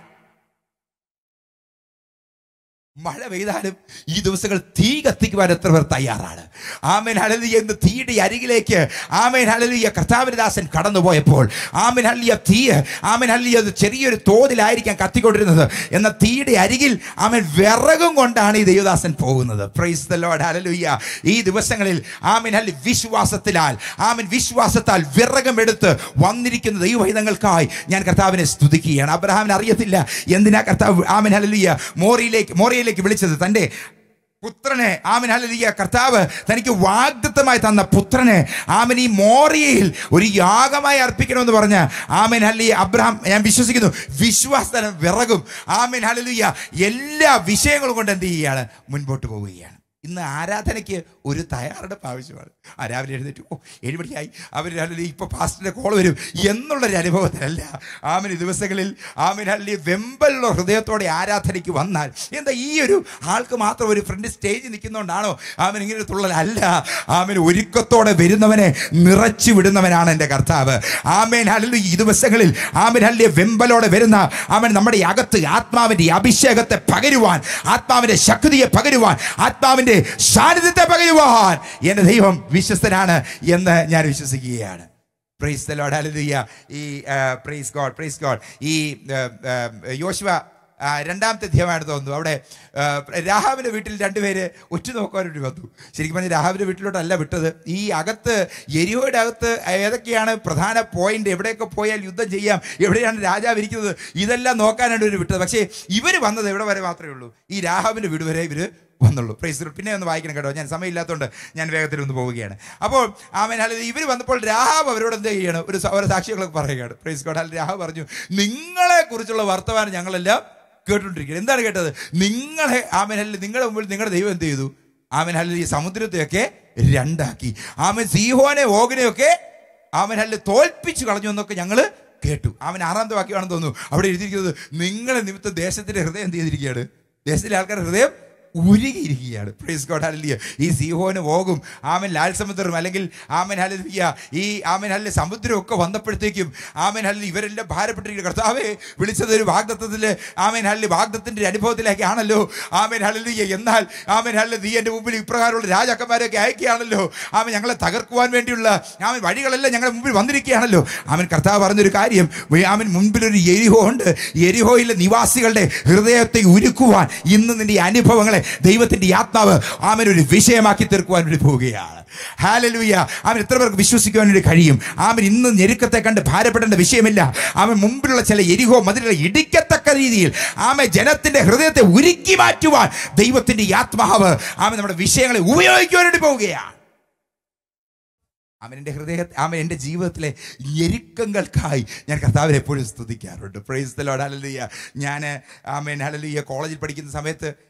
മഴ പെയ്താലും ഈ ദിവസങ്ങൾ തീ കത്തിക്കുവാൻ എത്ര പേർ തയ്യാറാണ് ആമേൻ ഹലലിയ എന്ന് തീയുടെ അരികിലേക്ക് ആമേൻ ഹലലിയ കർത്താവിനദാസൻ കടന്നുപോയപ്പോൾ ആമേൻ ഹല്ലിയ തീ ആമേൻ ഹല്ലിയ അത് ചെറിയൊരു തോതിലായിരിക്കാം കത്തിക്കൊണ്ടിരുന്നത് എന്ന തീയുടെ അരികിൽ ആമേൻ വിറകും കൊണ്ടാണ് ഈ ദൈവദാസൻ പോകുന്നത് പ്രൈസ് ദ ലോർഡ് ഹലലുയ്യ ഈ ദിവസങ്ങളിൽ ആമേൻ ഹല്ലി വിശ്വാസത്തിലാൽ ആമേൻ വിശ്വാസത്താൽ വിറകം എടുത്ത് വന്നിരിക്കുന്ന ദൈവഹിതങ്ങൾക്കായി ഞാൻ കർത്താവിനെ സ്തുതിക്കുകയാണ് അബ്രഹാമിനെ അറിയത്തില്ല എന്തിനാ കർത്താവ് ആമേൻ ഹലലിയ മോറിയിലേക്ക് മോറിയയിലേക്ക് വിളിച്ചത് തൻ്റെ പുത്രനെ ആമൻ ഹല്ലേലൂയ കർത്താവ് തനിക്ക് വാഗ്ദത്തമായി തന്ന പുത്രനെ ആമൻ ഈ മോറിയയിൽ ഒരു യാഗമായി അർപ്പിക്കണമെന്ന് പറഞ്ഞ ആമൻ ഹല്ലി അബ്രഹാം ഞാൻ വിശ്വസിക്കുന്നു വിശ്വാസതലം വിറകും ആമൻ ഹല്ലേലൂയ എല്ലാ വിഷയങ്ങളും കൊണ്ട് എന്ത് ചെയ്യുകയാണ് മുൻപോട്ട് പോവുകയാണ് ഇന്ന് ആരാധനയ്ക്ക് ഒരു തയ്യാറെടുപ്പ് ആവശ്യമാണ് ആ രാവിലെ എഴുന്നേറ്റ് ഓ ഏഴ് മണിയായി അവർ ഇപ്പോൾ പാസ്റ്ററിൻ്റെ കോൾ വരും എന്നുള്ളൊരു അനുഭവത്തിലല്ല ആമിന് ദിവസങ്ങളിൽ ആമിൻ അല്ലി വെമ്പലുള്ള ഹൃദയത്തോടെ ആരാധനയ്ക്ക് വന്നാൽ എന്താ ഈ ഒരു ആൾക്ക് മാത്രം ഒരു ഫ്രണ്ട് സ്റ്റേജിൽ നിൽക്കുന്നതുകൊണ്ടാണോ ആമൻ ഇങ്ങനെ ഒരു തുള്ളലല്ല ആമൻ ഒരുക്കത്തോടെ വരുന്നവനെ നിറച്ചു വിടുന്നവനാണ് എൻ്റെ കർത്താവ് ആമേൻ ഹല്ലു ഈ ദിവസങ്ങളിൽ ആമൻ ഹല്ലിയ വെമ്പലോടെ വരുന്ന ആമൻ നമ്മുടെ ഈ അകത്ത് ആത്മാവിൻ്റെ അഭിഷേകത്തെ പകരുവാൻ ആത്മാവിൻ്റെ ശക്തിയെ പകരുവാൻ ആത്മാവിൻ്റെ സാന്നിധ്യത്തെ പകരുവാൻ എൻ്റെ ദൈവം വിശ്വസ്തനാണ് എന്ന് ഞാൻ വിശ്വസിക്കുകയാണ് പ്രൈസ് ദ ലോർഡ് ഹല്ലേലൂയ ഈ പ്രൈസ് ഗോഡ് പ്രൈസ് ഗോഡ് ഈ യോശുവ ആ, രണ്ടാമത്തെ അധ്യായമാണ് തോന്നുന്നു അവിടെ ആ, രാഹാബിന്റെ വീട്ടിൽ രണ്ടുപേര് ഉറ്റുനോക്കാൻ വേണ്ടി വന്നു ശരിക്കും പറഞ്ഞാൽ രാഹാബിന്റെ വീട്ടിലോട്ടല്ല വിട്ടത് ഈ അകത്ത് എരിയോയുടെ അകത്ത് ഏതൊക്കെയാണ് പ്രധാന പോയിന്റ് എവിടെയൊക്കെ പോയാൽ യുദ്ധം ചെയ്യാം എവിടെയാണ് രാജാവ് ഇരിക്കുന്നത് ഇതെല്ലാം നോക്കാനാണ് ഇവർ വിട്ടത് പക്ഷേ ഇവർ വന്നത് എവിടെ വരെ മാത്രമേ ഉള്ളൂ ഈ രാഹാബിന്റെ വീട് വരെ ഇവർ വന്നുള്ളൂ പ്രൈസ് പിന്നെ ഒന്ന് വായിക്കണം കേട്ടോ ഞാൻ സമയമില്ലാത്തതുകൊണ്ട് ഞാൻ വേഗത്തിൽ ഒന്ന് പോവുകയാണ് അപ്പോൾ ആമൻ അല്ല ഇവർ വന്നപ്പോൾ രാഹാബ് അവരോട് എന്ത് ചെയ്യണം ഒരു സ- ഓരോ സാക്ഷികളൊക്കെ പറയുകയാണ് പ്രൈസ് കോഡ് അല്ല രാഹാബ് പറഞ്ഞു നിങ്ങളെ കുറിച്ചുള്ള വർത്തമാനം ഞങ്ങളെല്ലാം കേട്ടുകൊണ്ടിരിക്കുകയാണ് എന്താണ് കേട്ടത് നിങ്ങളെ ആമൻ അല്ല നിങ്ങളുടെ മുമ്പിൽ നിങ്ങളുടെ ദൈവം എന്ത് ചെയ്തു ആമൻ അല്ല ഈ സമുദ്രത്തെയൊക്കെ രണ്ടാക്കി ആമൻ സീഹോനെ ഓഗനെയൊക്കെ ആമൻ അല്ല തോൽപ്പിച്ചു കളഞ്ഞു എന്നൊക്കെ ഞങ്ങൾ കേട്ടു അവൻ ആറാമത്തെ വാക്യമാണെന്ന് തോന്നുന്നു അവിടെ എഴുതിയിരിക്കുന്നത് നിങ്ങളെ നിമിത്തം ദേശത്തിന്റെ ഹൃദയം എന്ത് ചെയ്തിരിക്കുകയാണ് ദേശത്തിലെ ആൾക്കാരുടെ ഹൃദയം ഉരുകിയിരിക്കുകയാണ് പ്രൈസ് ഗോഡ് ഹല്ലേലൂയ ഈ സീഹോന് പോകും ആമൻ ലാൽ സമുദ്രം അല്ലെങ്കിൽ ആമൻ ഹല്ലേലൂയ ഈ ആമൻ ഹല്ലെ സമുദ്രമൊക്കെ വന്നപ്പോഴത്തേക്കും ആമൻ ഹല്ലി ഇവരെല്ലാം ഭാരപ്പെട്ടിരിക്കുന്ന കർത്താവെ വിളിച്ചത് ഒരു വാഗ്ദത്തത്തിൽ ആമൻ ഹല്ലി വാഗ്ദത്തിന്റെ ഒരു അനുഭവത്തിലേക്കാണല്ലോ ആമൻ ഹല്ലേലൂയ എന്നാൽ ആമൻ ഹല്ലെ നീ എൻ്റെ മുമ്പിൽ ഇപ്രകാരമുള്ള രാജാക്കന്മാരെയൊക്കെ അയക്കുകയാണല്ലോ ആമൻ ഞങ്ങളെ തകർക്കുവാൻ വേണ്ടിയുള്ള ആമൻ വഴികളെല്ലാം ഞങ്ങളുടെ മുമ്പിൽ വന്നിരിക്കുകയാണല്ലോ ആമൻ കർത്താവ് പറഞ്ഞൊരു കാര്യം ആമൻ മുൻപിൽ ഒരു എരിഹോ ഉണ്ട് എരിഹോയിലെ നിവാസികളുടെ ഹൃദയത്തെ ഉരുക്കുവാൻ ഇന്ന് നിന്റെ ഈ അനുഭവങ്ങളെ ദൈവത്തിന്റെ ഈ ആത്മാവ് ആമൻ ഒരു വിഷയമാക്കി തീർക്കുവാൻ വേണ്ടി പോവുകയാണ് ഹാലലൂയ അവൻ എത്ര പേർക്ക് വിശ്വസിക്കുവാൻ വേണ്ടി കഴിയും ആമൻ ഇന്ന് ഞെരുക്കത്തെ കണ്ട് ഭാരപ്പെടേണ്ട വിഷയമില്ല അവൻ മുമ്പിലുള്ള ചില എരിഹോ മതിലുകളെ ഇടിക്കത്തക്ക രീതിയിൽ ആമ ജനത്തിന്റെ ഹൃദയത്തെ ഉരുക്കി മാറ്റുവാൻ ദൈവത്തിന്റെ ഈ ആത്മാവ് ആമൻ നമ്മുടെ വിഷയങ്ങളെ ഉപയോഗിക്കുവാൻ വേണ്ടി പോവുകയാണ് അവൻ എൻ്റെ ഹൃദയ അവൻ എൻ്റെ ജീവിതത്തിലെ ഞെരുക്കങ്ങൾക്കായി ഞാൻ കർത്താവിനെ എപ്പോഴും സ്തുതിക്കാറുണ്ട് പ്രൈസ് ദ ലോർഡ് ഹല്ലേലൂയ ഞാൻ ആമേൻ ഹല്ലേലൂയ കോളേജിൽ പഠിക്കുന്ന സമയത്ത്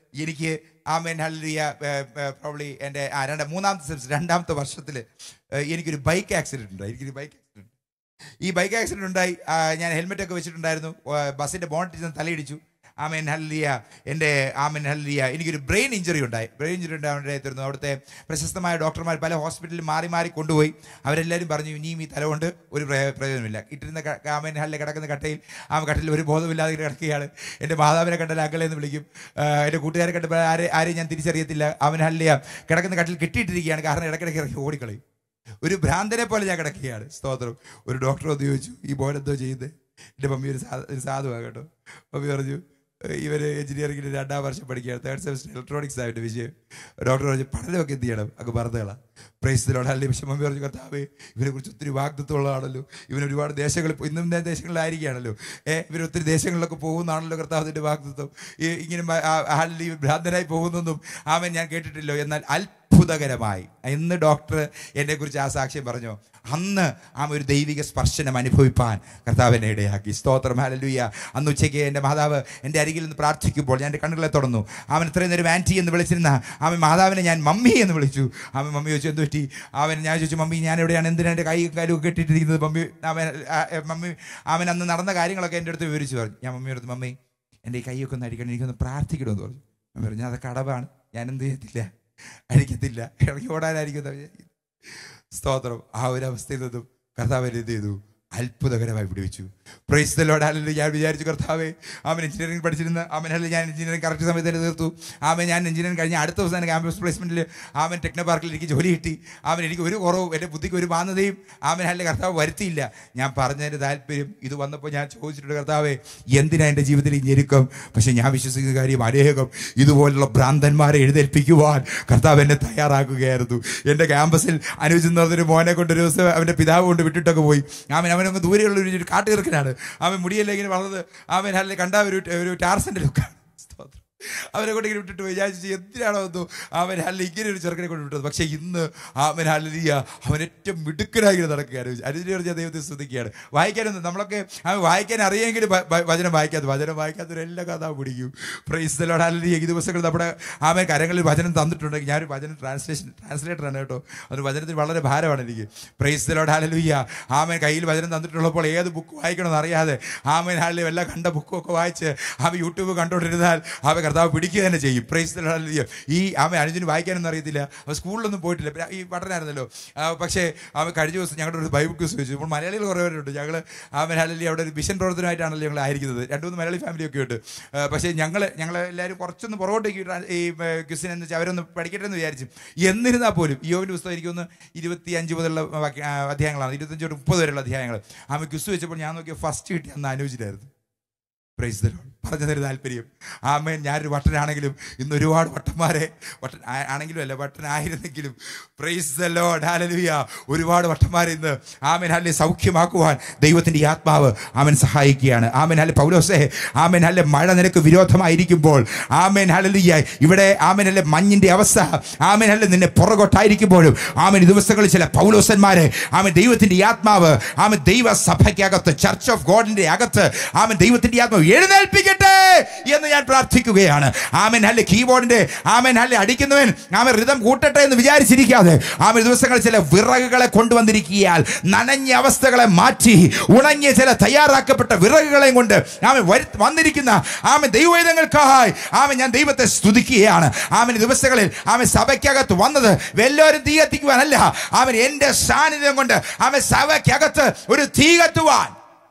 എനിക്ക് ആമേൻ ഹല്ലിയ പ്രോബ്ലി എൻ്റെ ആ രണ്ട് മൂന്നാമത്തെ സെമിസ്റ്റർ രണ്ടാമത്തെ വർഷത്തിൽ എനിക്കൊരു ബൈക്ക് ആക്സിഡൻറ്റ് ഉണ്ടായി എനിക്കൊരു ബൈക്ക് ആക്സിഡൻറ്റ് ഈ ബൈക്ക് ആക്സിഡൻറ്റ് ഉണ്ടായി ആ, ഞാൻ ഹെൽമെറ്റ് ഒക്കെ വെച്ചിട്ടുണ്ടായിരുന്നു ആ, ബസ്സിൻ്റെ ബോണ്ടിൽ ചെന്ന് തലയിടിച്ചു ആമേൻ ഹല്ലിയ എൻ്റെ ആമേൻ ഹല്ലിയ എനിക്കൊരു ബ്രെയിൻ ഇഞ്ചറി ഉണ്ടായി ബ്രെയിൻ ഇഞ്ചറി ഉണ്ടായിരുന്നു അവിടുത്തെ പ്രശസ്തമായ ഡോക്ടർമാർ പല ഹോസ്പിറ്റലിൽ മാറി മാറി കൊണ്ടുപോയി അവരെല്ലാവരും പറഞ്ഞു ഇനിയും ഈ തല കൊണ്ട് ഒരു പ്രയോ- പ്രയോജനമില്ല ഇട്ടിരുന്ന ക- ആമേൻ ഹല്ലിയ കിടക്കുന്ന കട്ടയിൽ ആ കട്ടിൽ ഒരു ബോധമില്ലാതെ ഇങ്ങനെ കിടക്കുകയാണ് എൻ്റെ മാതാവിനെ കണ്ടാൽ അങ്കളെ എന്ന് വിളിക്കും ആ, എൻ്റെ കൂട്ടുകാരെ കണ്ടപ്പോൾ ആരെ ആരെയും ഞാൻ തിരിച്ചറിയത്തില്ല അവൻ ഹല്ലിയ കിടക്കുന്ന കട്ടിൽ കെട്ടിയിട്ടിരിക്കുകയാണ് കാരണം ഇടയ്ക്കിടയ്ക്ക് ഇറങ്ങി ഓടിക്കളയും ഒരു ഭ്രാന്തനെ പോലെ ഞാൻ കിടക്കുകയാണ് സ്തോത്രം ഒരു ഡോക്ടർ വന്ന് ചോദിച്ചു ഈ മോൻ എന്തോ ചെയ്യുന്നത് എൻ്റെ മമ്മി ഒരു സാ ഒരു സാധുവാണ് കേട്ടോ മമ്മി പറഞ്ഞു ഇവർ എഞ്ചിനീയറിംഗിന് രണ്ടാം വർഷം പഠിക്കുകയാണ് തേർഡ് സെമസ്റ്റർ ഇലക്ട്രോണിക്സ് ആയിട്ട് വിഷയം ഡോക്ടർ പറഞ്ഞു പഠനമൊക്കെ എന്ത് ചെയ്യണം അങ്ങ് മറന്നുകളാ പ്രൈസിലോട് അല്ലെങ്കിൽ പക്ഷെ മമ്മി പറഞ്ഞു കർത്താവേ ഇവനെ കുറിച്ച് ഒത്തിരി വാഗ്ദത്വമുള്ളതാണല്ലോ ഇവൻ ഒരുപാട് ദേശങ്ങളിൽ പോ- ഇന്നും ഞാൻ ദേശങ്ങളിലായിരിക്കുകയാണല്ലോ ഏ ഇവർ ഒത്തിരി ദേശങ്ങളിലൊക്കെ പോകുന്നതാണല്ലോ കർത്താവിൻ്റെ വാഗ്ദത്വം ഈ ഇങ്ങനെ മ- ആ- ആളിൽ ഈ ഭ്രാന്തനായി പോകുന്നൊന്നും ആമൻ ഞാൻ കേട്ടിട്ടില്ലോ എന്നാൽ അത്ഭുതകരമായി ഇന്ന് ഡോക്ടർ എന്നെക്കുറിച്ച് ആ സാക്ഷ്യം പറഞ്ഞു അന്ന് ആ ഒരു ദൈവിക സ്പർശനം അനുഭവിപ്പാൻ കർത്താവിനെ ഇടയാക്കി സ്തോത്രം ഹാലലുയ്യ അന്ന് ഉച്ചയ്ക്ക് എൻ്റെ മാതാവ് എൻ്റെ അരികിൽ നിന്ന് പ്രാർത്ഥിക്കുമ്പോൾ ഞാൻ എൻ്റെ കണ്ണുകളെ തുറന്നു അവൻ ഇത്രയും നേരം ആൻറ്റി എന്ന് വിളിച്ചിരുന്ന അവൻ മാതാവിനെ ഞാൻ മമ്മി എന്ന് വിളിച്ചു അവൻ മമ്മി ചോദിച്ചു എന്ത് പറ്റി അവൻ ഞാൻ ചോദിച്ചു മമ്മി ഞാൻ എവിടെയാണ് എന്തിനാ എൻ്റെ കൈ കാലും കെട്ടിട്ടിരിക്കുന്നത് മമ്മി അവൻ ആ, എ, മമ്മി അവൻ അന്ന് നടന്ന കാര്യങ്ങളൊക്കെ എൻ്റെ അടുത്ത് വിവരിച്ചു പറഞ്ഞു ഞാൻ മമ്മിയോട് മമ്മി എൻ്റെ ഈ കൈയൊക്കെ ഒന്ന് അടിക്കണം എനിക്കൊന്ന് പ്രാർത്ഥിക്കണമെന്ന് പറഞ്ഞു ഞാൻ പറഞ്ഞു അതൊക്കെ അടവാണ് ഞാൻ എന്ത് ചെയ്യത്തില്ല അടിക്കത്തില്ല ഇറങ്ങി ഓടാനായിരിക്കും എന്നാ വിചാരിക്കുന്നത്. സ്തോത്രം ആ ഒരു അവസ്ഥയിൽ നിന്നും കർത്താവ് എന്ത് ചെയ്തു അത്ഭുതകരമായി പിടിവെച്ചു പ്രൈസ് ദ ലോർഡ് ഹല്ലേലൂയ ഞാൻ വിചാരിച്ചു കർത്താവേ ആമൻ എഞ്ചിനീയറിംഗ് പഠിച്ചിരുന്ന ആമൻ ഹല്ലേലൂയ ഞാൻ എഞ്ചിനീയറിംഗ് കറക്റ്റ് സമയത്ത് തന്നെ തീർത്തു ആമൻ ഞാൻ എഞ്ചിനീയറിംഗ് കഴിഞ്ഞ അടുത്ത ദിവസം ക്യാമ്പസ് പ്ലേസ്മെന്റിൽ ആമൻ ടെക്നോ പാർക്കിൽ എനിക്ക് ജോലി കിട്ടി ആമൻ എനിക്ക് ഒരു കുറവും എൻ്റെ ബുദ്ധിക്ക് ഒരു മാന്യതയും ആമൻ ഹല്ലെ കർത്താവ് വരുത്തിയില്ല ഞാൻ പറഞ്ഞതിൻ്റെ താല്പര്യം ഇത് വന്നപ്പോൾ ഞാൻ ചോദിച്ചിട്ടുണ്ട് കർത്താവേ എന്തിനാ എൻ്റെ ജീവിതത്തിൽ ഈ ഞെരുക്കം പക്ഷേ ഞാൻ വിശ്വസിക്കുന്ന കാര്യം അനേകം ഇതുപോലുള്ള ഭ്രാന്തന്മാരെ എഴുന്നേൽപ്പിക്കുവാൻ കർത്താവ് എന്നെ തയ്യാറാക്കുകയായിരുന്നു എൻ്റെ ക്യാമ്പസിൽ അനുജെന്ന് പറഞ്ഞൊരു മോനെ കൊണ്ട് ഒരു ദിവസം അവൻ്റെ പിതാവ് കൊണ്ട് വിട്ടിട്ടൊക്കെ പോയി അവൻ അവനങ്ങ് ദൂരെയുള്ള ഒരു കാട്ടുകിറക്കനാണ് അവൻ മുടിയെല്ലാം ഇങ്ങനെ വളർന്നത് അവൻ അല്ലെ കണ്ട ഒരു ഒരു ടാർസൻ്റെ ലുക്കാണ് സ്തോത്രം അവനെ കൊണ്ട് ഇങ്ങനെ വിട്ടിട്ട് പോയി ഞാൻ ചോദിച്ചു എന്തിനാണോ എന്തോ അവൻ അല്ല ഇങ്ങനെ ഒരു ചെറുക്കനെ കൊണ്ട് വിട്ടത് പക്ഷേ ഇന്ന് അവൻ അല്ലിയ അവൻ ഏറ്റവും മിടുക്കനായി ഇങ്ങനെ നടക്കുകയാണ് അനുജനെ കുറിച്ച് ദൈവത്തെ ശ്രദ്ധിക്കുകയാണ് വായിക്കാനൊന്നും നമ്മളൊക്കെ അവൻ വായിക്കാൻ അറിയെങ്കിലും വ- വ- വചനം വായിക്കാത്ത വചനം വായിക്കാത്തവരെല്ലാം കഥ പിടിക്കും പ്രൈസ്തലോട് അല്ലിയ ഈ ദിവസങ്ങൾ നമ്മുടെ ആമൻ കരങ്ങളിൽ വചനം തന്നിട്ടുണ്ടെങ്കിൽ ഞാനൊരു വചനം ട്രാൻസ്ലേഷൻ ട്രാൻസ്ലേറ്ററാണ് കേട്ടോ അത് വചനത്തിന് വളരെ ഭാരമാണ് എനിക്ക് പ്രൈസ്തലോട് ഹല്ലേലൂയ ആമൻ കയ്യിൽ വചനം തന്നിട്ടുള്ളപ്പോൾ ഏത് ബുക്ക് വായിക്കണമെന്ന് അറിയാതെ ആമൻ ഹാലിൽ വല്ല കണ്ട ബുക്കൊക്കെ വായിച്ച് അവ യൂട്യൂബ് കണ്ടുകൊണ്ടിരുന്നാൽ അവ കർത്താവ് പിടിക്കുക തന്നെ ചെയ്യും പ്രൈസ് ഹല്ലേലൂയ ഈ ആമ അനുജന് വായിക്കാനൊന്നും അറിയത്തില്ല അവൻ സ്കൂളിലൊന്നും പോയിട്ടില്ല പിന്നെ ഈ പഠനമായിരുന്നല്ലോ ആ, പക്ഷേ അവൻ കഴിഞ്ഞ ദിവസം ഞങ്ങളുടെ ഒരു ബൈബിൾ ക്യൂസ് വെച്ചു ഇപ്പോൾ മലയാളികൾ കുറേ പേരുണ്ട് ഞങ്ങൾ ആമൻ ഹാലലി അവിടെ ഒരു മിഷൻ പ്രവർത്തനമായിട്ടാണല്ലോ ഞങ്ങൾ ആയിരിക്കുന്നത് രണ്ട് മൂന്ന് മലയാളി ഫാമിലിയൊക്കെ ഉണ്ട് ആ, പക്ഷേ ഞങ്ങൾ ഞങ്ങൾ എല്ലാവരും കുറച്ചൊന്ന് പുറകോട്ടേക്ക് ഇട്ടാ- ഈ ക്യൂസിനെ എന്ന് വെച്ചാൽ അവരൊന്ന് പഠിക്കട്ടെ എന്ന് വിചാരിച്ചു എന്നിരുന്നാൽ പോലും ഈ യോവിൻ്റെ പുസ്തകം എനിക്കൊന്ന് ഇരുപത്തി അഞ്ച് മുതലുള്ള വാക്യ- ആ, അധ്യായങ്ങളാണ് ഇരുപത്തഞ്ച് തൊട്ട് മുപ്പത് വരെയുള്ള അധ്യായങ്ങൾ ആമ ക്യൂസ് വെച്ചപ്പോൾ ഞാൻ നോക്കിയ ഫസ്റ്റ് കിട്ടി അന്ന് അനുവചിച്ചായിരുന്നു പ്രൈസ് ദ ലോർഡ് പറഞ്ഞു തരുന്ന താല്പര്യം ആമേൻ ഞാനൊരു വട്ടനാണെങ്കിലും ഇന്ന് ഒരുപാട് വട്ടന്മാരെ വട്ടൻ ആ- ആണെങ്കിലും അല്ല വട്ടനായിരുന്നെങ്കിലും പ്രൈസ് ദ ലോർഡ് ഹാലലുയ ഒരുപാട് വട്ടന്മാരെ ഇന്ന് ആമേൻ ഹല്ലെ സൗഖ്യമാക്കുവാൻ ദൈവത്തിൻ്റെ ഈ ആത്മാവ് ആമൻ സഹായിക്കുകയാണ് ആമേൻ ഹല്ലെ പൗലോസേ ആമേൻ ഹല്ലെ മഴ നിനക്ക് വിരോധമായിരിക്കുമ്പോൾ ആമേൻ ഹല്ലേലൂയ ഇവിടെ ആമേൻ ഹല്ലെ മഞ്ഞിന്റെ അവസ്ഥ ആമേൻ ഹല്ലെ നിന്നെ പുറകോട്ടായിരിക്കുമ്പോഴും ആമേൻ ഈ ദിവസങ്ങളിൽ ചില പൗലോസന്മാരെ ആമേൻ ദൈവത്തിന്റെ ഈ ആത്മാവ് ആമേൻ ദൈവ സഭയ്ക്കകത്ത് ചർച്ച് ഓഫ് ഗോഡിന്റെ അകത്ത് ആമേൻ ദൈവത്തിന്റെ ആത്മാവ് എഴുന്നേൽപ്പിക്കട്ടെ എന്ന് ഞാൻ പ്രാർത്ഥിക്കുകയാണ് ആമേൻ ഹല്ലെ കീബോർഡിന്റെ ആമേൻ ഹല്ലെ അടിക്കുന്നവൻ ആമേൻ റിതം കൂട്ടട്ടെ എന്ന് വിചാരിച്ചിരിക്കാതെ ആമേൻ ദിവസങ്ങളിൽ ചില വിറകുകളെ കൊണ്ടുവന്നിരിക്കിയാൽ നനഞ്ഞ അവസ്ഥകളെ മാറ്റി ഉണങ്ങിയ ചില തയ്യാറാക്കപ്പെട്ട വിറകുകളെയും കൊണ്ട് ആമൻ വരു- വന്നിരിക്കുന്ന ആമൻ ദൈവവേദങ്ങൾക്കായി ആമൻ ഞാൻ ദൈവത്തെ സ്തുതിക്കുകയാണ് ആമൻ ഈ ദിവസങ്ങളിൽ ആമൻ സഭയ്ക്കകത്ത് വന്നത് വല്ലവരും തീ കത്തിക്കുവാനല്ല അവൻ എൻ്റെ സാന്നിധ്യം കൊണ്ട് ആമൻ സഭയ്ക്കകത്ത് ഒരു തീ കത്തുവാൻ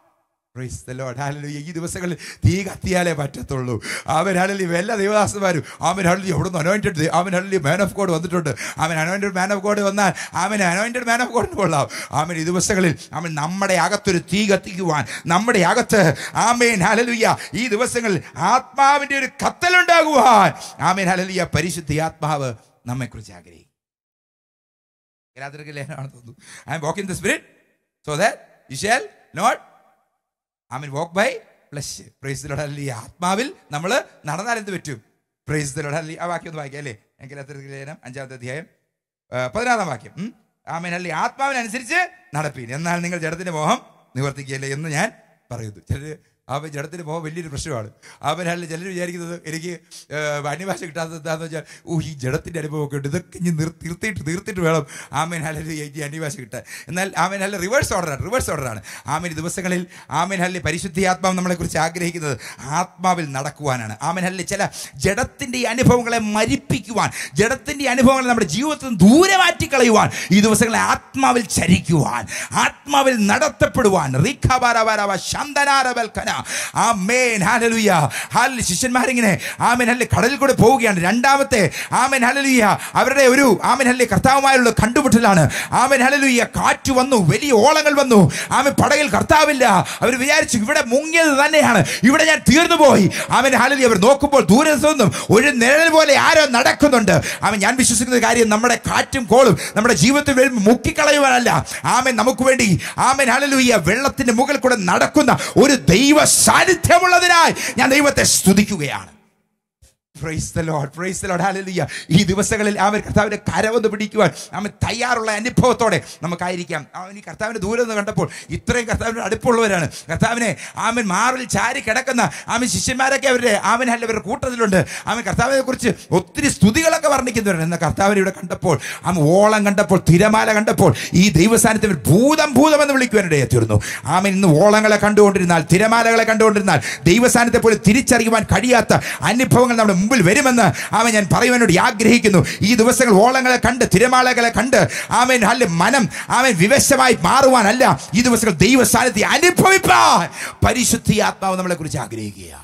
Praise the Lord. Hallelujah. ഈ ദിവസങ്ങളിൽ തീ കത്തിയാലേ പറ്റത്തുള്ളൂ അവൻ ഹള്ളി എല്ലാ ദൈവദാസന്മാരും അവൻ ഹള്ളി എവിടെ നിന്ന് അനോയിൻറ്റഡ് അവൻ ഹള്ളി മാൻ ഓഫ് ഗോഡ് വന്നിട്ടുണ്ട് അവൻ അനോയിൻറ്റഡ് മാൻ ഓഫ് ഗോഡ് വന്നാൽ അവൻ അനോയിൻറ്റഡ് മാൻ ഓഫ് ഗോഡിന് കൊള്ളാം അവൻ ഈ ദിവസങ്ങളിൽ അവൻ നമ്മുടെ അകത്തൊരു തീ കത്തിക്കുവാൻ നമ്മുടെ അകത്ത് ആമേൻ ഹലലുയ്യ ഈ ദിവസങ്ങളിൽ ആത്മാവിൻ്റെ ഒരു കത്തലുണ്ടാകുവാൻ ആമേൻ ഹലലുയ്യ പരിശുദ്ധ ആത്മാവ് നമ്മെക്കുറിച്ച് ആഗ്രഹിക്കും ഗലാത്യർക്ക് ലേഖനമാണെന്ന് തോന്നുന്നു I'm walking the spirit so that you shall not I mean walk by flesh praise ലോഡല്ലി ആത്മാവിൽ നമ്മൾ നടന്നാൽ എന്ത് പറ്റും പ്രൈസ് ലോഡല്ലി ആ വാക്യം ഒന്ന് വായിക്കാം അല്ലേ എനിക്ക് ഗലാത്യർക്ക് ലേഖനം അഞ്ചാമത്തെ അധ്യായം ആ, പതിനാറാം വാക്യം ഉം. ആമേൻ അല്ലി ആത്മാവിനനുസരിച്ച് നടപ്പീൻ എന്നാൽ നിങ്ങൾ ജഡത്തിന്റെ മോഹം നിവർത്തിക്കുകയല്ലേ എന്ന് ഞാൻ പറയുന്നു ചിലർ അവൻ ജഡത്തിന് പോകാൻ വലിയൊരു പ്രശ്നമാണ് അവനല്ല ചിലർ വിചാരിക്കുന്നത് എനിക്ക് ഏഹ്, അന്യഭാഷ കിട്ടാത്തത് എന്താണെന്ന് വെച്ചാൽ ഓ ഈ ജഡത്തിൻ്റെ അനുഭവമൊക്കെ ഉണ്ട് ഇതൊക്കെ ഇനി നിർ തീർത്തിട്ട് തീർത്തിട്ട് വേണം ആമേൻ ഹല്ലെ ഈ അന്യഭാഷ കിട്ടാൻ എന്നാൽ ആമേൻ ഹല്ലെ റിവേഴ്സ് ഓർഡറാണ് റിവേഴ്സ് ഓർഡറാണ് ആമേൻ ഈ ദിവസങ്ങളിൽ ആമേൻ ഹല്ലെ പരിശുദ്ധി ആത്മാവ് നമ്മളെക്കുറിച്ച് ആഗ്രഹിക്കുന്നത് ആത്മാവിൽ നടക്കുവാനാണ് ആമേൻ ഹല്ലെ ചില ജഡത്തിൻ്റെ ഈ അനുഭവങ്ങളെ മരിപ്പിക്കുവാൻ ജഡത്തിൻ്റെ ഈ അനുഭവങ്ങളെ നമ്മുടെ ജീവിതത്തിൽ നിന്ന് ദൂരെ മാറ്റിക്കളയുവാൻ ഈ ദിവസങ്ങളെ ആത്മാവിൽ ചരിക്കുവാൻ ആത്മാവിൽ നടത്തപ്പെടുവാൻ റിഖബാരബാരബ ശന്തനാരബൽക്കന. Amen hallelujah. ഹല്ലെ ശിഷ്യന്മാരിങ്ങനെ ആമേൻ ഹല്ലെ കടലിൽ കൂടെ പോവുകയാണ് രണ്ടാമത്തെ ആമേൻ ഹല്ലേലൂയ അവരുടെ ഒരു ആമേൻ ഹല്ലെ കർത്താവുമായുള്ള കണ്ടുമുട്ടലാണ് ആമേൻ ഹല്ലേലൂയ കാറ്റ് വന്നു വലിയ ഓളങ്ങൾ വന്നു ആമേൻ പടകിൽ കർത്താവില്ല അവർ വിചാരിച്ചു ഇവിടെ മുങ്ങിയത് തന്നെയാണ് ഇവിടെ ഞാൻ തീർന്നു പോയി ആമേൻ ഹല്ലേലൂയ അവർ നോക്കുമ്പോൾ ദൂരത്ത് നിന്നും ഒരു നിഴൽ പോലെ ആരോ നടക്കുന്നുണ്ട് ആമേൻ ഞാൻ വിശ്വസിക്കുന്ന കാര്യം നമ്മുടെ കാറ്റും കോളും നമ്മുടെ ജീവിതത്തിൽ വരുമ്പോൾ മുക്കിക്കളയുവാനല്ല ആമേൻ നമുക്ക് വേണ്ടി ആമേൻ ഹല്ലേലൂയ വെള്ളത്തിന്റെ മുകളിൽ കൂടെ നടക്കുന്ന ഒരു ദൈവ സാന്നിധ്യമുള്ളതിനായി ഞാൻ ദൈവത്തെ സ്തുതിക്കുകയാണ് Praise the Lord, praise the Lord, hallelujah. ഈ ദിവസങ്ങളിൽ അവൻ കർത്താവിന്റെ കരവന്ന് പിടിക്കുവാൻ അവൻ തയ്യാറുള്ള അനുഭവത്തോടെ നമുക്കായിരിക്കാം അവൻ ഈ കർത്താവിന്റെ ദൂരം നിന്ന് കണ്ടപ്പോൾ ഇത്രയും കർത്താവിന്റെ അടുപ്പുള്ളവരാണ് കർത്താവിനെ ആമൻ മാറിൽ ചാരി കിടക്കുന്ന ആമൻ ശിഷ്യന്മാരൊക്കെ അവരുടെ ആമൻ അല്ല അവരുടെ കൂട്ടത്തിലുണ്ട് ആമൻ കർത്താവിനെ കുറിച്ച് ഒത്തിരി സ്തുതികളൊക്കെ വർണ്ണിക്കുന്നവരാണ് എന്നാൽ കർത്താവിനെ ഇവിടെ കണ്ടപ്പോൾ ആമൻ ഓളം കണ്ടപ്പോൾ തിരമാല കണ്ടപ്പോൾ ഈ ദൈവസ്ഥാനത്ത് ഇവർ ഭൂതം ഭൂതം എന്ന് വിളിക്കുവാനിടയെ തീർന്നു ആമൻ ഇന്ന് ഓളങ്ങളെ കണ്ടുകൊണ്ടിരുന്നാൽ തിരമാലകളെ കണ്ടുകൊണ്ടിരുന്നാൽ ദൈവസ്ഥാനത്തെ പോലും തിരിച്ചറിയുവാൻ കഴിയാത്ത അനുഭവങ്ങൾ നമ്മുടെ മുമ്പിൽ വരുമെന്ന് ആമൻ ഞാൻ പറയുവാനോട് ആഗ്രഹിക്കുന്നു ഈ ദിവസങ്ങൾ ഓളങ്ങളെ കണ്ട് തിരമാലകളെ കണ്ട് ആമൻ അല്ല മനം ആമൻ വിവശമായി മാറുവാനല്ല ഈ ദിവസങ്ങൾ ദൈവസ്ഥാനത്തെ അനുഭവിപ്പാൻ പരിശുദ്ധി ആത്മാവ് നമ്മളെ കുറിച്ച് ആഗ്രഹിക്കുക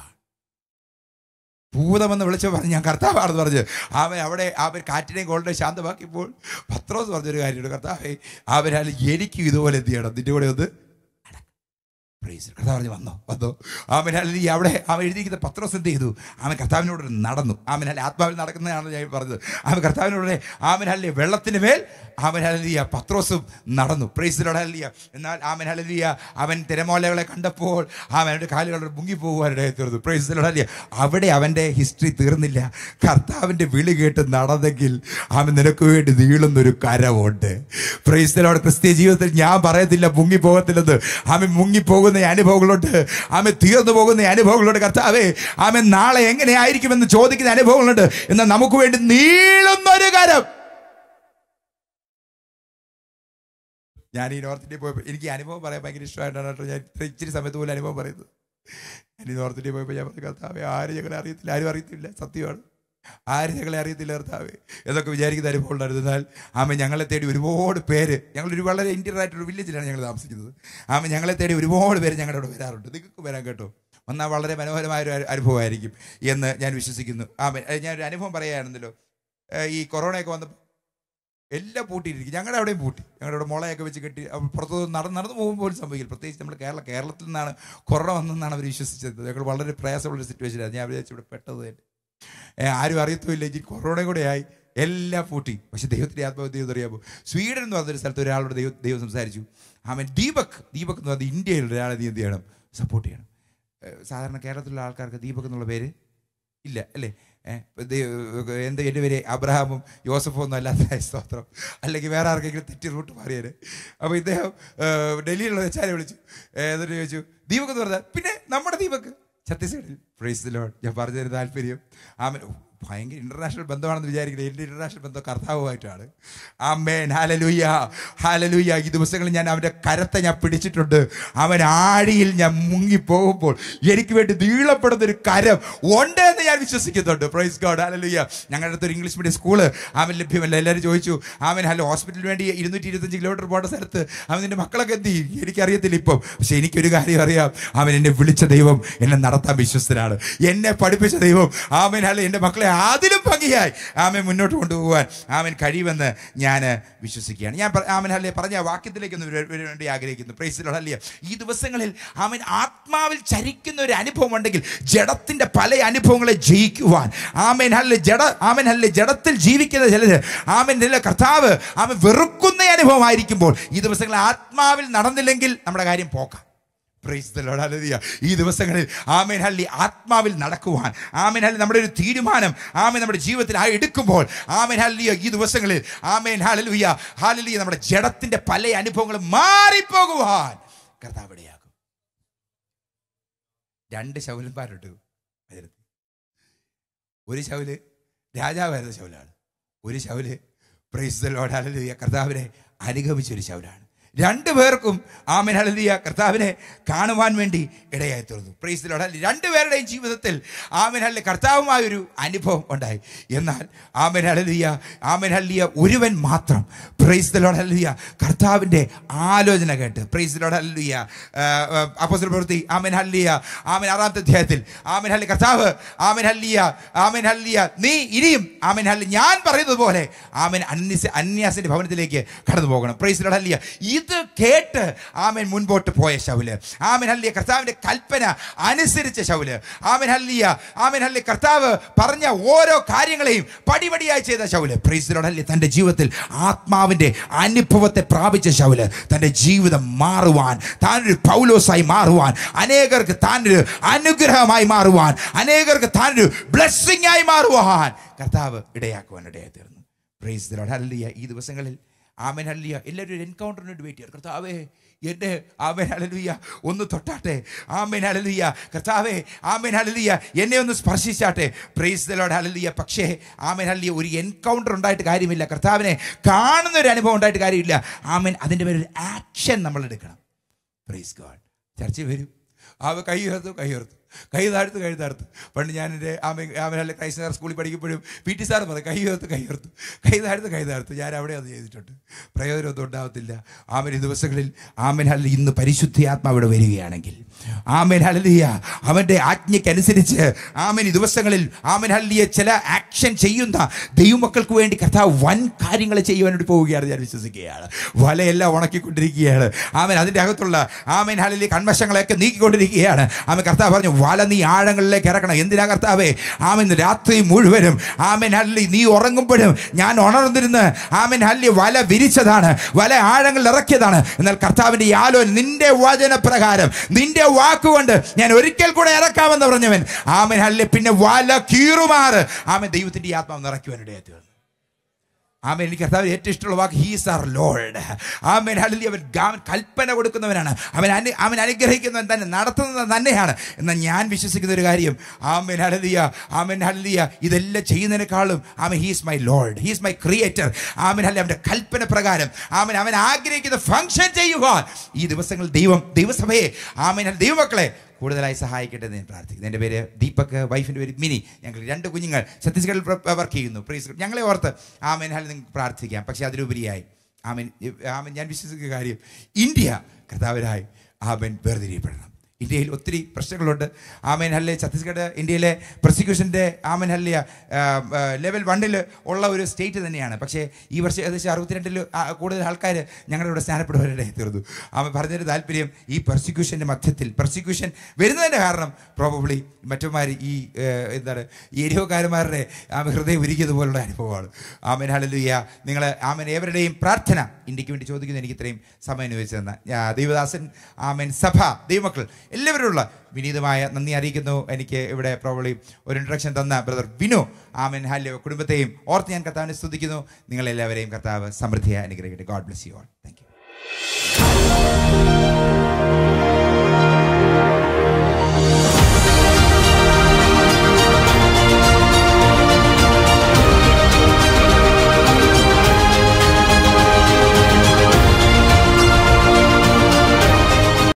ഭൂതമെന്ന് വിളിച്ചു പറഞ്ഞ് ഞാൻ കർത്താവാണെന്ന് പറഞ്ഞ് അവൻ അവിടെ അവൻ കാറ്റിനെയും കോളിനെയും ശാന്തമാക്കിയപ്പോൾ പത്രോസ് പറഞ്ഞൊരു കാര്യമുണ്ട് കർത്താവേ അവരാൽ എനിക്കും ഇതുപോലെ എന്ത് ചെയ്യണം നിന്റെ കൂടെ ഒന്ന് Praise the Lord. കർത്താവ് പറഞ്ഞു വന്നോ വന്നോ ആമൻ അല്ല ഈ അവിടെ അവൻ എഴുതിയിരിക്കുന്ന പത്രോസ് എന്ത് ചെയ്തു അവൻ കർത്താവിനോട് നടന്നു ആമൻ അല്ലെ ആത്മാവിൽ നടക്കുന്നതാണ് ഞാൻ പറഞ്ഞത് അവൻ കർത്താവിനോട് ആമൻ അല്ലെ വെള്ളത്തിന് മേൽ ആമൻ ഹലിയ പത്രോസും നടന്നു പ്രൈസിലോട് ഹലിയ എന്നാൽ ആമൻ ഹലിയ അവൻ തിരമോലകളെ കണ്ടപ്പോൾ ആമൻ അവൻ്റെ കാലുകളുടെ മുങ്ങിപ്പോകുവാനിടയെ തീർന്നു പ്രൈസിലോട് ഹലിയ അവിടെ അവൻ്റെ ഹിസ്റ്ററി തീർന്നില്ല കർത്താവിൻ്റെ വിളി കേട്ട് നടന്നെങ്കിൽ അവൻ നിനക്ക് വേണ്ടി നീളുന്നൊരു കരമുണ്ട് പ്രൈസിലോട് ക്രിസ്തീയ ജീവിതത്തിൽ ഞാൻ പറയത്തില്ല മുങ്ങിപ്പോകത്തില്ലെന്ന് ആമൻ മുങ്ങിപ്പോകുന്ന അനുഭവങ്ങളുണ്ട് ആമൻ തീർന്നു പോകുന്ന അനുഭവങ്ങളുണ്ട് കർത്താവേ ആമൻ നാളെ എങ്ങനെയായിരിക്കുമെന്ന് ചോദിക്കുന്ന അനുഭവങ്ങളുണ്ട് എന്നാൽ നമുക്ക് വേണ്ടി നീളുന്നൊരു കരം ഞാൻ ഈ നോർത്ത് ഇന്ത്യയിൽ പോയപ്പോൾ എനിക്ക് ഈ അനുഭവം പറയാൻ ഭയങ്കര ഇഷ്ടമായിട്ടാണ് കേട്ടോ ഞാൻ ഇത്ര ഇച്ചിരി സമയത്ത് പോലും അനുഭവം പറയുന്നത് ഞാൻ ഈ നോർത്ത് ഇന്ത്യയിൽ പോയപ്പോൾ ഞാൻ പറഞ്ഞു കർത്താവേ ആരും ഞങ്ങളെ അറിയത്തില്ല ആരും അറിയത്തില്ല സത്യമാണ് ആരും ഞങ്ങളെ അറിയത്തില്ല കർത്താവേ എന്നൊക്കെ വിചാരിക്കുന്ന അനുഭവം ഉണ്ടായിരുന്നു എന്നാൽ ആമ ഞങ്ങളെ തേടി ഒരുപാട് പേര് ഞങ്ങളൊരു വളരെ ഇന്ത്യൻ ആയിട്ടൊരു വില്ലേജിലാണ് ഞങ്ങൾ താമസിക്കുന്നത് ആമ ഞങ്ങളെ തേടി ഒരുപാട് പേര് ഞങ്ങളുടെ അവിടെ വരാറുണ്ട് നിങ്ങൾക്ക് വരാൻ കേട്ടോ വന്നാൽ വളരെ മനോഹരമായ ഒരു അനു- അനുഭവമായിരിക്കും എന്ന് ഞാൻ വിശ്വസിക്കുന്നു ആമ ഞാനൊരു അനുഭവം പറയുകയാണെന്നല്ലോ ഏഹ് ഈ കൊറോണയൊക്കെ വന്നപ്പോൾ എല്ലാം പൂട്ടിയിരിക്കും ഞങ്ങളുടെ അവിടെയും പൂട്ടി ഞങ്ങളുടെ അവിടെ മുളയൊക്കെ വെച്ച് കെട്ടി അപ്പോൾ പുറത്ത് നടന്ന് നടന്നു പോകുമ്പോൾ പോലും സംഭവിക്കില്ല പ്രത്യേകിച്ച് നമ്മൾ കേരള കേരളത്തിൽ നിന്നാണ് കൊറോണ വന്നെന്നാണ് അവർ വിശ്വസിച്ചത് ഞങ്ങൾ വളരെ പ്രയാസമുള്ള സിറ്റുവേഷനാണ് ഞാൻ വിചാരിച്ചു ഇവിടെ പെട്ടത് തന്നെ ഏ, ആരും അറിയത്തുമില്ല ഇനി കൊറോണ കൂടെ ആയി എല്ലാം പൂട്ടി പക്ഷെ ദൈവത്തിൻ്റെ ആത്മാവ് ദൈവം അറിയാമോ സ്വീഡൻ എന്ന് പറഞ്ഞൊരു സ്ഥലത്ത് ഒരാളോട് ദൈവം ദൈവം സംസാരിച്ചു അവൻ ദീപക് ദീപക് എന്ന് പറഞ്ഞാൽ ഇന്ത്യയിലുള്ള ഒരാളെ നീ എന്ത് ചെയ്യണം സപ്പോർട്ട് ചെയ്യണം ഏ, സാധാരണ കേരളത്തിലുള്ള ആൾക്കാർക്ക് ദീപക് എന്നുള്ള പേര് ഇല്ല അല്ലേ ഏ, ഇപ്പൊ ദൈവ- എന്ത് എൻ്റെ പേര് അബ്രഹാമും യോസഫും ഒന്നും അല്ലാത്ത സ്തോത്രം അല്ലെങ്കിൽ വേറെ ആർക്കെങ്കിലും തെറ്റി റൂട്ട് മാറിയത് അപ്പോൾ ഇദ്ദേഹം ഏ, ഡൽഹിയിലുള്ള വെച്ചാരെ വിളിച്ചു ഏ, എന്നിട്ട് ചോദിച്ചു ദീപക് എന്ന് പറഞ്ഞാൽ പിന്നെ നമ്മുടെ ദീപക് ഛത്തീസ്ഗഡിൽ പ്രൈസ് ദി ലോഡ് ഞാൻ പറഞ്ഞൊരു താല്പര്യം ആമൻ ഓ, ഭയങ്കര ഇന്റർനാഷണൽ ബന്ധമാണെന്ന് വിചാരിക്കുന്നത് എൻ്റെ ഇന്റർനാഷണൽ ബന്ധം കർത്താവുമായിട്ടാണ് ആമേൻ ഹാലലൂയ ഹാലലൂയ ഈ ദിവസങ്ങളിൽ ഞാൻ അവൻ്റെ കരത്തെ ഞാൻ പിടിച്ചിട്ടുണ്ട് അവൻ ആഴിയിൽ ഞാൻ മുങ്ങിപ്പോകുമ്പോൾ എനിക്ക് വേണ്ടി നീളപ്പെടുന്ന ഒരു കരം ഉണ്ട് എന്ന് ഞാൻ വിശ്വസിക്കുന്നുണ്ട് പ്രൈസ് ഗോഡ് ഹാലലൂയ ഞങ്ങളുടെ അടുത്തൊരു ഇംഗ്ലീഷ് മീഡിയം സ്കൂള് അവൻ ലഭ്യമല്ല എല്ലാവരും ചോദിച്ചു അവൻ ഹലോ ഹോസ്പിറ്റലിന് വേണ്ടി ഇരുന്നൂറ്റി ഇരുപത്തഞ്ച് കിലോമീറ്റർ പോകേണ്ട സ്ഥലത്ത് അവൻ നിന്റെ മക്കളൊക്കെ എന്ത് ചെയ്യും എനിക്കറിയത്തില്ല ഇപ്പം പക്ഷെ എനിക്കൊരു കാര്യം അറിയാം അവൻ എന്നെ വിളിച്ച ദൈവം എന്നെ നടത്താൻ വിശ്വസ്തനാണ് എന്നെ പഠിപ്പിച്ച ദൈവം ആമൻ ഹല എൻ്റെ മക്കളെ അതിലും ഭംഗിയായി ആമൻ മുന്നോട്ട് കൊണ്ടുപോകാൻ ആമൻ കഴിയുമെന്ന് ഞാൻ വിശ്വസിക്കുകയാണ് ഞാൻ പറ- ആമൻ ഹല്ലേ പറഞ്ഞ ആ വാക്യത്തിലേക്ക് ഒന്ന് വരാൻ വേണ്ടി ആഗ്രഹിക്കുന്നു പ്രൈസിലുള്ള ഹല്ലിയ ഈ ദിവസങ്ങളിൽ അവൻ ആത്മാവിൽ ചരിക്കുന്ന ഒരു അനുഭവം ഉണ്ടെങ്കിൽ ജഡത്തിന്റെ പല അനുഭവങ്ങളെ ജയിക്കുവാൻ ആമൻ ഹല്ലെ ജഡ ആമൻ ഹല്ലെ ജഡത്തിൽ ജീവിക്കുന്ന ചിലര് ആമൻ ഹല്ലെ കർത്താവ് ആമൻ വെറുക്കുന്ന അനുഭവമായിരിക്കുമ്പോൾ ഈ ദിവസങ്ങളിൽ ആത്മാവിൽ നടന്നില്ലെങ്കിൽ നമ്മുടെ കാര്യം പോക്കാം Praise the Lord. Hallelujah. ഈ ദിവസങ്ങളിൽ ആമേൻ ഹല്ലി ആത്മാവിൽ നടക്കുവാൻ ആമേൻ ഹല്ലി നമ്മുടെ ഒരു തീരുമാനം ആമേൻ നമ്മുടെ ജീവിതത്തിൽ ആ എടുക്കുമ്പോൾ ആമേൻ ഹല്ലിയ ഈ ദിവസങ്ങളിൽ ആമേൻ ഹല്ലുയ ഹാലലിയ നമ്മുടെ ജഡത്തിന്റെ പല അനുഭവങ്ങളും മാറിപ്പോകുവാൻ കർത്താവിടെയാകും രണ്ട് ശൗലന്മാരുണ്ട് അതിനകത്ത് ഒരു ശൗല് രാജാവായിരുന്ന ശൗലാണ് ഒരു ശൗല് പ്രൈസ്തലോട് ഹല്ലേലൂയ കർത്താവിനെ അനുഗമിച്ചൊരു ശൗലാണ് രണ്ടു പേർക്കും ആമൻ ഹല്ലേലൂയ കർത്താവിനെ കാണുവാൻ വേണ്ടി ഇടയായി തീർന്നു പ്രൈസ്തലോട് രണ്ടുപേരുടെയും ജീവിതത്തിൽ ആമൻ ഹല്ലെ കർത്താവുമായൊരു അനുഭവം ഉണ്ടായി എന്നാൽ ആമൻ ഹല്ലേലൂയ ആമൻ ഹല്ലിയ ഒരുവൻ മാത്രം പ്രൈസ്തലോട് ഹല്ലേലൂയ കർത്താവിൻ്റെ ആലോചന കേട്ട് പ്രൈസ്തലോട് ഹല്ലേലൂയ അപ്പോസ്തല പ്രവൃത്തി ആമൻ ഹല്ലിയ ആമൻ ആറാമത്തെ അധ്യായത്തിൽ ആമൻ ഹല്ലി കർത്താവ് ആമൻ ഹല്ലിയ ആമൻ ഹല്ലിയ നീ ഇനിയും ആമൻ ഹല്ലി ഞാൻ പറയുന്നത് പോലെ ആമൻ അന്യസ് അന്യാസിന്റെ ഭവനത്തിലേക്ക് കടന്നു പോകണം പ്രൈസ് ഹല്ലിയ ഇത് കേട്ട് ആമൻ മുൻപോട്ട് പോയ ശൗല് ആമൻ ഹല്ലിയ കർത്താവിന്റെ കൽപ്പന അനുസരിച്ച ശൗല് ആമൻ ഹല്ലിയ ആമൻ ഹല്ലി കർത്താവ് പറഞ്ഞ ഓരോ കാര്യങ്ങളെയും പടിപടിയായി ചെയ്ത ശൗല് പ്രൈസ് ഹല്ലിയ തന്റെ ജീവിതത്തിൽ ആത്മാവിന്റെ അനുഭവത്തെ പ്രാപിച്ച ശൗല് തന്റെ ജീവിതം മാറുവാൻ താനൊരു പൗലോസായി മാറുവാൻ അനേകർക്ക് താനൊരു അനുഗ്രഹമായി മാറുവാൻ അനേകർക്ക് താനൊരു ബ്ലെസ്സിങ് ആയി മാറുവാൻ കർത്താവ് ഇടയാക്കുവാൻ ഇടയായി തീർന്നു പ്രൈസ് ഹല്ലിയ ഈ ദിവസങ്ങളിൽ ആമൻ ഹല്ലിയ എല്ലാവരും ഒരു എൻകൗണ്ടറിന് വേണ്ടി വെയിറ്റ് ചെയ്യണം കർത്താവേ എൻ്റെ ആമേൻ ഹല്ലേലൂയ ഒന്ന് തൊട്ടാട്ടെ ആമേൻ ഹല്ലേലൂയ കർത്താവേ ആമേൻ ഹല്ലേലൂയ എന്നെ ഒന്ന് സ്പർശിച്ചാട്ടെ പ്രൈസ് ദ ലോർഡ് ഹല്ലേലൂയ പക്ഷേ ആമേൻ ഹല്ലേലൂയ ഒരു എൻകൗണ്ടർ ഉണ്ടായിട്ട് കാര്യമില്ല കർത്താവിനെ കാണുന്ന ഒരു അനുഭവം ഉണ്ടായിട്ട് കാര്യമില്ല ആമേൻ അതിൻ്റെ പേര് ഒരു ആക്ഷൻ നമ്മൾ എടുക്കണം പ്രൈസ് ഗോഡ് ചർച്ച വരും അവ കൈ ഉയർത്തു കൈ ഉയർത്തു കൈ താഴ്ത്തു കൈ താഴ്ത്തു പണ്ട് ഞാൻ എൻ്റെ ആമ ആമനല്ല ക്രൈസ്തവർ സ്കൂളിൽ പഠിക്കുമ്പോഴും പി ടി സാർ പറഞ്ഞു കൈ ഉയർത്ത് കൈ ഉയർത്തു കൈ താഴ്ത്തു കൈ താഴ്ത്തു ഞാൻ അവിടെ അത് ചെയ്തിട്ടുണ്ട് പ്രയോജനമൊന്നും ഉണ്ടാവത്തില്ല ആമൻ ഈ ദിവസങ്ങളിൽ ആമൻ ഹല്ല ഇന്ന് പരിശുദ്ധിയാത്മാവിടെ വരികയാണെങ്കിൽ ആമൻ ഹല്ലിയ അവൻ്റെ ആജ്ഞയ്ക്കനുസരിച്ച് ആമൻ ഈ ദിവസങ്ങളിൽ ആമൻ ഹല്ലിയ ചില ആക്ഷൻ ചെയ്യുന്ന ദൈവമക്കൾക്ക് വേണ്ടി കർത്താവ് വൻ കാര്യങ്ങൾ ചെയ്യുവാൻ വേണ്ടി പോവുകയാണ് ഞാൻ വിശ്വസിക്കുകയാണ് വലയെല്ലാം ഉണക്കിക്കൊണ്ടിരിക്കുകയാണ് ആമൻ അതിൻ്റെ അകത്തുള്ള ആമൻ ഹല്ലിയ കൺവശങ്ങളെയൊക്കെ നീക്കിക്കൊണ്ടിരിക്കുകയാണ് ആമൻ കർത്താവ് പറഞ്ഞു വല നീ ആഴങ്ങളിലേക്ക് ഇറക്കണം എന്തിനാ കർത്താവേ ആമൻ രാത്രി മുഴുവനും ആമൻ ഹല്ലി നീ ഉറങ്ങുമ്പോഴും ഞാൻ ഉണർന്നിരുന്ന് ആമൻ ഹല്ലി വല വിരിച്ചതാണ് വല ആഴങ്ങളിൽ ഇറക്കിയതാണ് എന്നാൽ കർത്താവിന്റെ ഈ ആലോചന നിന്റെ വചനപ്രകാരം നിന്റെ വാക്കുകൊണ്ട് ഞാൻ ഒരിക്കൽ കൂടെ ഇറക്കാമെന്ന് പറഞ്ഞവൻ ആമൻ ഹല്ലി പിന്നെ വല കീറുമാറ് ആമൻ ദൈവത്തിന്റെ ഈ ആത്മാവ് നിറയ്ക്കുവാനിടയായി തീർന്നു ആമേൻ എനിക്ക് കർത്താവ് ഏറ്റവും ഇഷ്ടമുള്ള വാക്ക് ഹീസ് ആർ ലോൾഡ് ആമേൻ ഹല്ലേലൂയ അവൻ ഗാ- കൽപ്പന കൊടുക്കുന്നവനാണ് അവൻ അനു അവൻ അനുഗ്രഹിക്കുന്നവൻ തന്നെ നടത്തുന്നത് തന്നെയാണ് എന്നാൽ ഞാൻ വിശ്വസിക്കുന്ന ഒരു കാര്യം ആമേൻ ഹല്ലേലൂയ ആമേൻ ഹല്ലേലൂയ ഇതെല്ലാം ചെയ്യുന്നതിനേക്കാളും ആമൻ he's my lord he's my creator ആമൻ ഹല്ലെ അവൻ്റെ കൽപ്പന പ്രകാരം ആമൻ അവൻ ആഗ്രഹിക്കുന്ന ഫംഗ്ഷൻ ചെയ്യുക ഈ ദിവസങ്ങളിൽ ദൈവം ദൈവസഭയെ ആമേൻ ഹല്ലെ- ദൈവമക്കളെ കൂടുതലായി സഹായിക്കട്ടെ എന്ന് ഞാൻ പ്രാർത്ഥിക്കുന്നു എൻ്റെ പേര് ദീപക് വൈഫിൻ്റെ പേര് മിനി ഞങ്ങൾ രണ്ട് കുഞ്ഞുങ്ങൾ ഛത്തീസ്ഗഡിൽ വർക്ക് ചെയ്യുന്നു പ്രീസ് ഞങ്ങളെ ഓർത്ത് ആമേൻ ഹാൽ നിങ്ങൾക്ക് പ്രാർത്ഥിക്കാം പക്ഷേ അതിലുപരിയായി ആമൻ ആമൻ ഞാൻ വിശ്വസിക്കുന്ന കാര്യം ഇന്ത്യ കർത്താവിനായി ആമൻ വേർതിരിയപ്പെടണം ഇന്ത്യയിൽ ഒത്തിരി പ്രശ്നങ്ങളുണ്ട് ആമേൻ ഹല്ലെ ഛത്തീസ്ഗഡ് ഇന്ത്യയിലെ പ്രോസിക്യൂഷൻ്റെ ആമേൻ ഹല്ലിയ ലെവൽ വണ്ണിൽ ഉള്ള ഒരു സ്റ്റേറ്റ് തന്നെയാണ് പക്ഷേ ഈ വർഷം ഏകദേശം അറുപത്തിരണ്ടിൽ കൂടുതൽ ആൾക്കാർ ഞങ്ങളുടെ ഇവിടെ സ്നാനപ്പെടുവാനിടയായി തീർന്നു അവൻ പറഞ്ഞൊരു താല്പര്യം ഈ പെർസിക്യൂഷൻ്റെ മധ്യത്തിൽ പെർസിക്യൂഷൻ വരുന്നതിൻ്റെ കാരണം പ്രോബബ്ലി മറ്റുമാർ ഈ ഏഹ്, എന്താണ് ഈ എരിഹോക്കാരന്മാരുടെ ആമ ഹൃദയം ഉരുക്കിയത് പോലുള്ള അനുഭവമാണ് ആമൻ ഹല്ലേലൂയ നിങ്ങൾ ആമൻ ഏവരുടെയും പ്രാർത്ഥന ഇന്ത്യക്ക് വേണ്ടി ചോദിക്കുന്ന എനിക്ക് ഇത്രയും സമയം അനുവദിച്ചു തന്ന ഞാൻ ദൈവദാസൻ ആമൻ സഭ ദൈവമക്കൾ എല്ലാവരുള്ള വിനീതമായ നന്ദി അറിയിക്കുന്നു എനിക്ക് ഇവിടെ പ്രോബ്ലി ഒരു ഇൻട്രക്ഷൻ തന്ന ബ്രദർ വിനു ആമൻ ഹല്യ കുടുംബത്തെയും ഓർത്ത് ഞാൻ കർത്താവിനെ സ്തുതിക്കുന്നു നിങ്ങളെല്ലാവരെയും കർത്താവ് സമൃദ്ധിയായി അനുഗ്രഹിക്കട്ടെ God bless you all thank U